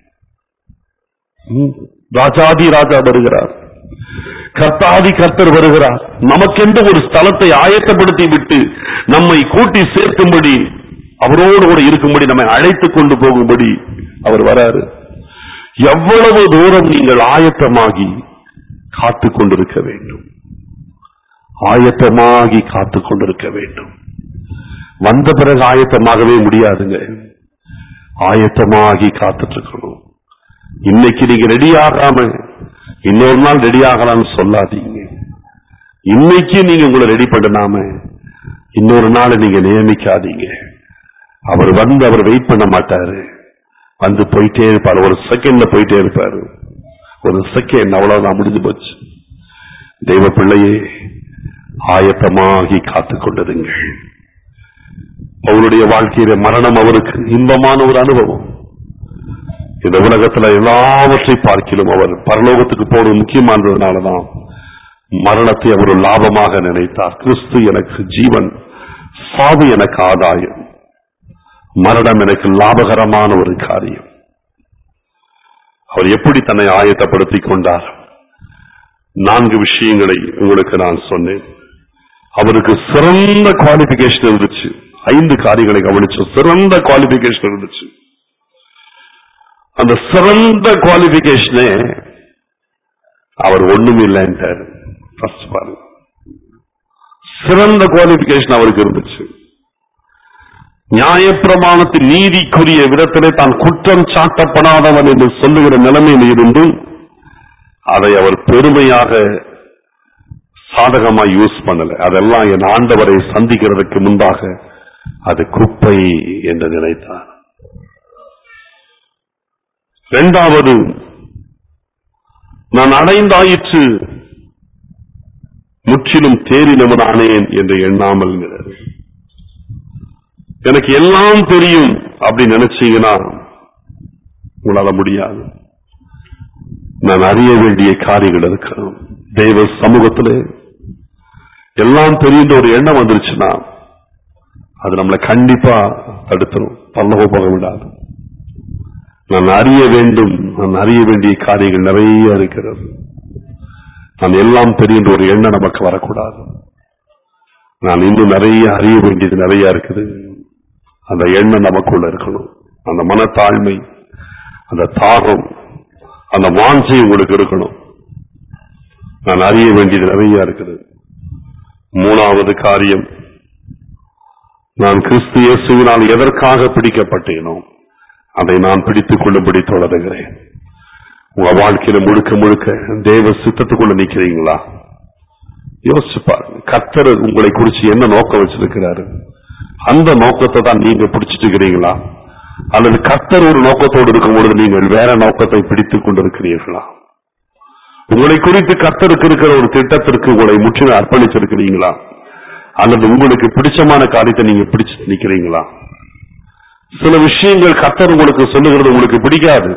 ம், ராஜாதி ராஜா வருகிறார் கர்த்தாதி கர்த்தர் வருகிறார் நமக்கென்று ஒரு ஸ்தலத்தை ஆயத்தப்படுத்தி விட்டு நம்மை கூட்டி சேர்க்கும்படி அவரோடு கூட இருக்கும்படி நம்மை அழைத்துக் கொண்டு போகும்படி அவர் வராரு எவ்வளவு தூரம் நீங்கள் ஆயத்தமாகி காத்துக் கொண்டிருக்க வேண்டும் ஆயத்தமாகி காத்துக் கொண்டிருக்க வேண்டும் வந்த பிறகு ஆயத்தமாகவே முடியாதுங்க ஆயத்தமாகி காத்துட்டு இருக்கணும் இன்னைக்கு நீங்க ரெடி ஆகாம இன்னொரு நாள் ரெடி ஆகலாம்னு சொல்லாதீங்க இன்னைக்கு நீங்க உங்களை ரெடி பண்ணாம இன்னொரு நாள் நீங்க நியமிக்காதீங்க அவர் வந்து அவர் வெயிட் பண்ண மாட்டாரு வந்து போயிட்டே இருப்பாரு ஒரு செகண்ட்ல போயிட்டே இருப்பாரு ஒரு செகண்ட் அவ்வளவுதான் முடிஞ்சு போச்சு தெய்வ பிள்ளையே ஆயத்தமாகி காத்துக் கொண்டிருங்கள் அவருடைய வாழ்க்கையில மரணம் அவருக்கு இன்பமான ஒரு அனுபவம் இந்த உலகத்துல எல்லாவற்றை பார்க்கிலும் அவர் பரலோகத்துக்கு போறது முக்கியமானதுனாலதான் மரணத்தை அவர் ஒரு லாபமாக நினைத்தார் கிறிஸ்து எனக்கு ஜீவன் சாவு எனக்கு ஆதாயம் மரணம் எனக்கு லாபகரமான ஒரு காரியம் அவர் எப்படி தன்னை ஆயத்தப்படுத்திக் கொண்டார் நான்கு விஷயங்களை உங்களுக்கு நான் சொன்னேன் அவருக்கு சிறந்த குவாலிபிகேஷன் இருந்துச்சு ஐந்து காரியங்களை கவனிச்சோம் சிறந்த குவாலிபிகேஷன் இருந்துச்சு அந்த சிறந்த குவாலிபிகேஷனே அவர் ஒண்ணும் இல்லைன்ட்டாரு First பாருங்க சிறந்த குவாலிபிகேஷன் அவருக்கு இருந்துச்சு நியாயப்பிரமாணத்தின் நீதிக்குரிய விதத்திலே தான் குற்றம் சாட்டப்படாதவன் என்று சொல்லுகிற நிலைமையில் இருந்தும் அதை அவர் பெருமையாக சாதகமா யூஸ் பண்ணல அதெல்லாம் என் ஆண்டவரை சந்திக்கிறதுக்கு முன்பாக அது குப்பை என்று நினைத்தார் இரண்டாவது நான் அடைந்தாயிற்று முற்றிலும் தேறினவனானேன் என்று எண்ணாமல்ங்கிறார் எனக்கு எல்லாம் தெரியும் அப்படி நினைச்சீங்கன்னா உங்களால முடியாது நான் அறிய வேண்டிய காரியங்கள் இருக்கிறோம் தெய்வ சமூகத்திலே எல்லாம் தெரிந்த ஒரு எண்ணம் வந்துருச்சுன்னா அது நம்மளை கண்டிப்பா தடுத்துரும் பல்லவ போக விடாது நான் அறிய வேண்டும் நான் அறிய வேண்டிய காரியங்கள் நிறைய இருக்கிறது நான் எல்லாம் தெரிந்த ஒரு எண்ணம் நமக்கு வரக்கூடாது நான் இன்னும் நிறைய அறிய வேண்டியது நிறைய இருக்குது அந்த எண்ணம் நமக்குள்ள இருக்கணும் அந்த மனத்தாழ்மை அந்த தாகம் அந்த வாஞ்சை உங்களுக்கு இருக்கணும் நான் அறிய வேண்டியது நிறைய இருக்குது மூணாவது காரியம் நான் கிறிஸ்து இயேசுவினால் எதற்காக பிடிக்கப்பட்டேனோ அதை நான் பிடித்துக் கொள்ளும்படி தொடருகிறேன் உங்க வாழ்க்கையில முழுக்க முழுக்க தேவ சித்தத்துக்குள்ள நிக்கிறீங்களா யோசிச்சு பாருங்க கர்த்தர் உங்களை குறிச்சு என்ன நோக்கம் வச்சிருக்கிறாரு அந்த நோக்கத்தை தான் நீங்க பிடிச்சிட்டு இருக்கிறீங்களா அல்லது கர்த்தர் ஒரு நோக்கத்தோடு இருக்கும் பொழுது நீங்கள் வேற நோக்கத்தை பிடித்துக் கொண்டிருக்கிறீர்களா உங்களை குறித்து கர்த்தருக்கு இருக்கிற ஒரு திட்டத்திற்கு உங்களை முற்றிலும் அர்ப்பணிச்சிருக்கிறீங்களா அல்லது உங்களுக்கு பிடிச்சமான காரியத்தை நீங்க பிடிச்சு நிக்கிறீங்களா சில விஷயங்கள் கர்த்தர் உங்களுக்கு சொல்லுகிறது உங்களுக்கு பிடிக்காது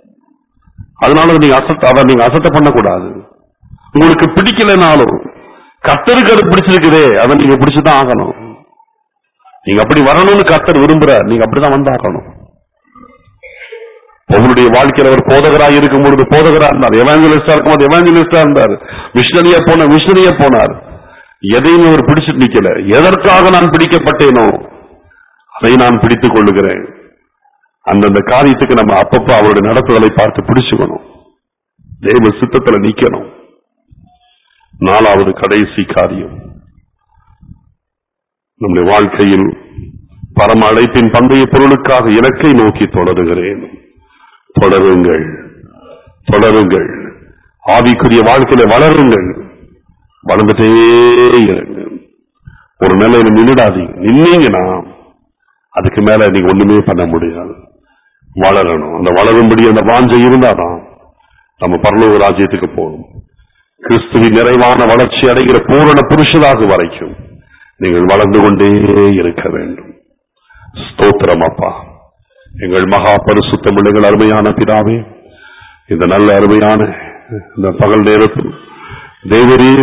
அதனால நீங்க அசத்த அதை நீங்க அசத்த பண்ணக்கூடாது உங்களுக்கு பிடிக்கலைனாலும் கர்த்தருக்கு அது பிடிச்சிருக்குதே அதை நீங்க பிடிச்சுதான் ஆகணும் நீங்க அப்படி வரணும்னு கர்த்தர் விரும்புறார் நீங்க அப்படிதான் வந்தாகணும் உங்களுடைய வாழ்க்கையில் அவர் போதகராக இருக்கும் பொழுது போதகரா இருந்தார் எவாஞ்சலிஸ்டா இருக்கும் போது எவாஞ்சலிஸ்டா இருந்தார் மிஷனரியா போன மிஷனரியா போனார் எதையும் அவர் பிடிச்சிட்டு நிக்கல எதற்காக நான் பிடிக்கப்பட்டேனோ அதை நான் பிடித்துக் கொள்ளுகிறேன் அந்தந்த காரியத்துக்கு நம்ம அப்பப்ப அவருடைய நடத்துதலை பார்த்து பிடிச்சுக்கணும் தெய்வ சித்தத்துல நிக்கணும் நாலாவது கடைசி காரியம் நம்முடைய வாழ்க்கையில் பரம அழைப்பின் பந்தய பொருளுக்காக இலக்கை நோக்கி தொடருகிறேன் தொடருங்கள் தொடருங்கள் ஆவிக்குரிய வாழ்க்கையில வளருங்கள் வளர்ந்துட்டே இருங்க ஒரு நிலையில நின்னுடாதீங்க நின்னீங்கன்னா அதுக்கு மேல நீங்க ஒண்ணுமே பண்ண முடியாது வளரணும் அந்த வளரும்படி அந்த வாஞ்சை இருந்தாதான் நம்ம பரலோக ராஜ்யத்துக்கு போகணும் கிறிஸ்துவின் நிறைவான வளர்ச்சி அடைகிற பூரண புருஷதாக வரைக்கும் நீங்கள் வளர்ந்து கொண்டே இருக்க வேண்டும் ஸ்தோத்திரம் அப்பா எங்கள் மகா பரிசுத்தம் எங்கள் அருமையான பிதாவே இந்த நல்ல அருமையான இந்த பகல் நேரத்தில் தேவரீர்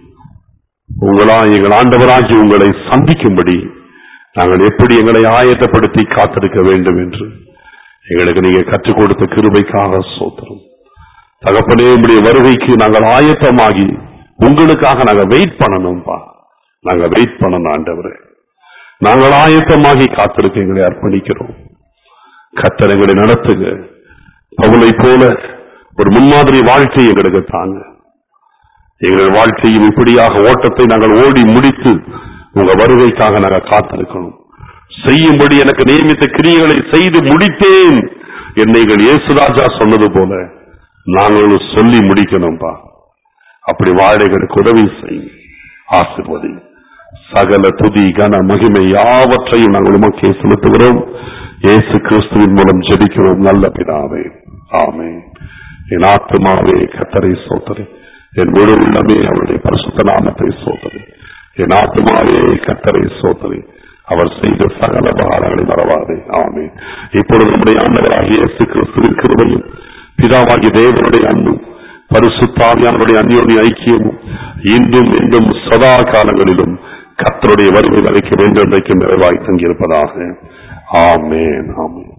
உங்களா எங்கள் ஆண்டவராகி உங்களை சந்திக்கும்படி நாங்கள் எப்படி எங்களை ஆயத்தப்படுத்தி காத்திருக்க வேண்டும் என்று எங்களுக்கு நீங்க கற்றுக் கொடுத்த கிருபைக்காக சோத்திரம் தகப்பனே உடைய வருகைக்கு நாங்கள் ஆயத்தமாகி உங்களுக்காக நாங்க வெயிட் பண்ணணும்பா நாங்க வெயிட் பண்ணணும் ஆண்டவரே நாங்கள் ஆயத்தமாகி காத்திருக்க எங்களை அர்ப்பணிக்கிறோம் கத்தரங்களை நடத்துங்க பவுலை போல ஒரு முன்மாதிரி வாழ்க்கை எங்களுக்கு தாங்க எங்கள் வாழ்க்கையில் இப்படியாக ஓட்டத்தை நாங்கள் ஓடி முடித்து உங்க வருகைக்காக நாங்கள் காத்திருக்கணும் செய்யும்படி எனக்கு நியமித்த கிரியைகளை செய்து முடித்தேன் என்னை எங்கள் இயேசுராஜா சொன்னது போல நாங்களும் சொல்லி முடிக்கணும்பா அப்படி வாழ எங்களுக்கு உதவி செய்யும் ஆசிர்வதி சகல துதி கன மகிமை யாவற்றையும் நாங்கள் உமக்கே செலுத்துகிறோம் இயேசு கிறிஸ்துவின் மூலம் ஜெபிக்கிறோம் நல்ல பிதாவே ஆமே என் ஆத்மாவே கத்தரை சோதரி என் முழு உள்ளமே அவருடைய பரிசுத்த நாமத்தை சோதரி என் ஆத்மாவே கத்தரை சோதரி அவர் செய்த சகல பகாரங்களை மறவாதே ஆமே இப்பொழுது நம்முடைய ஆண்டவராகிய இயேசு கிறிஸ்துவின் கிருபையும் பிதாவாகிய தேவனுடைய அன்பும் பரிசுத்தாவியானுடைய அந்யோன்ய ஐக்கியமும் இன்றும் இன்றும் சதா காலங்களிலும் கத்தருடைய வருகை வரைக்கும் என்றென்றைக்கும் நிறைவாய் தங்கியிருப்பதாக ஆமேன் ஆமேன்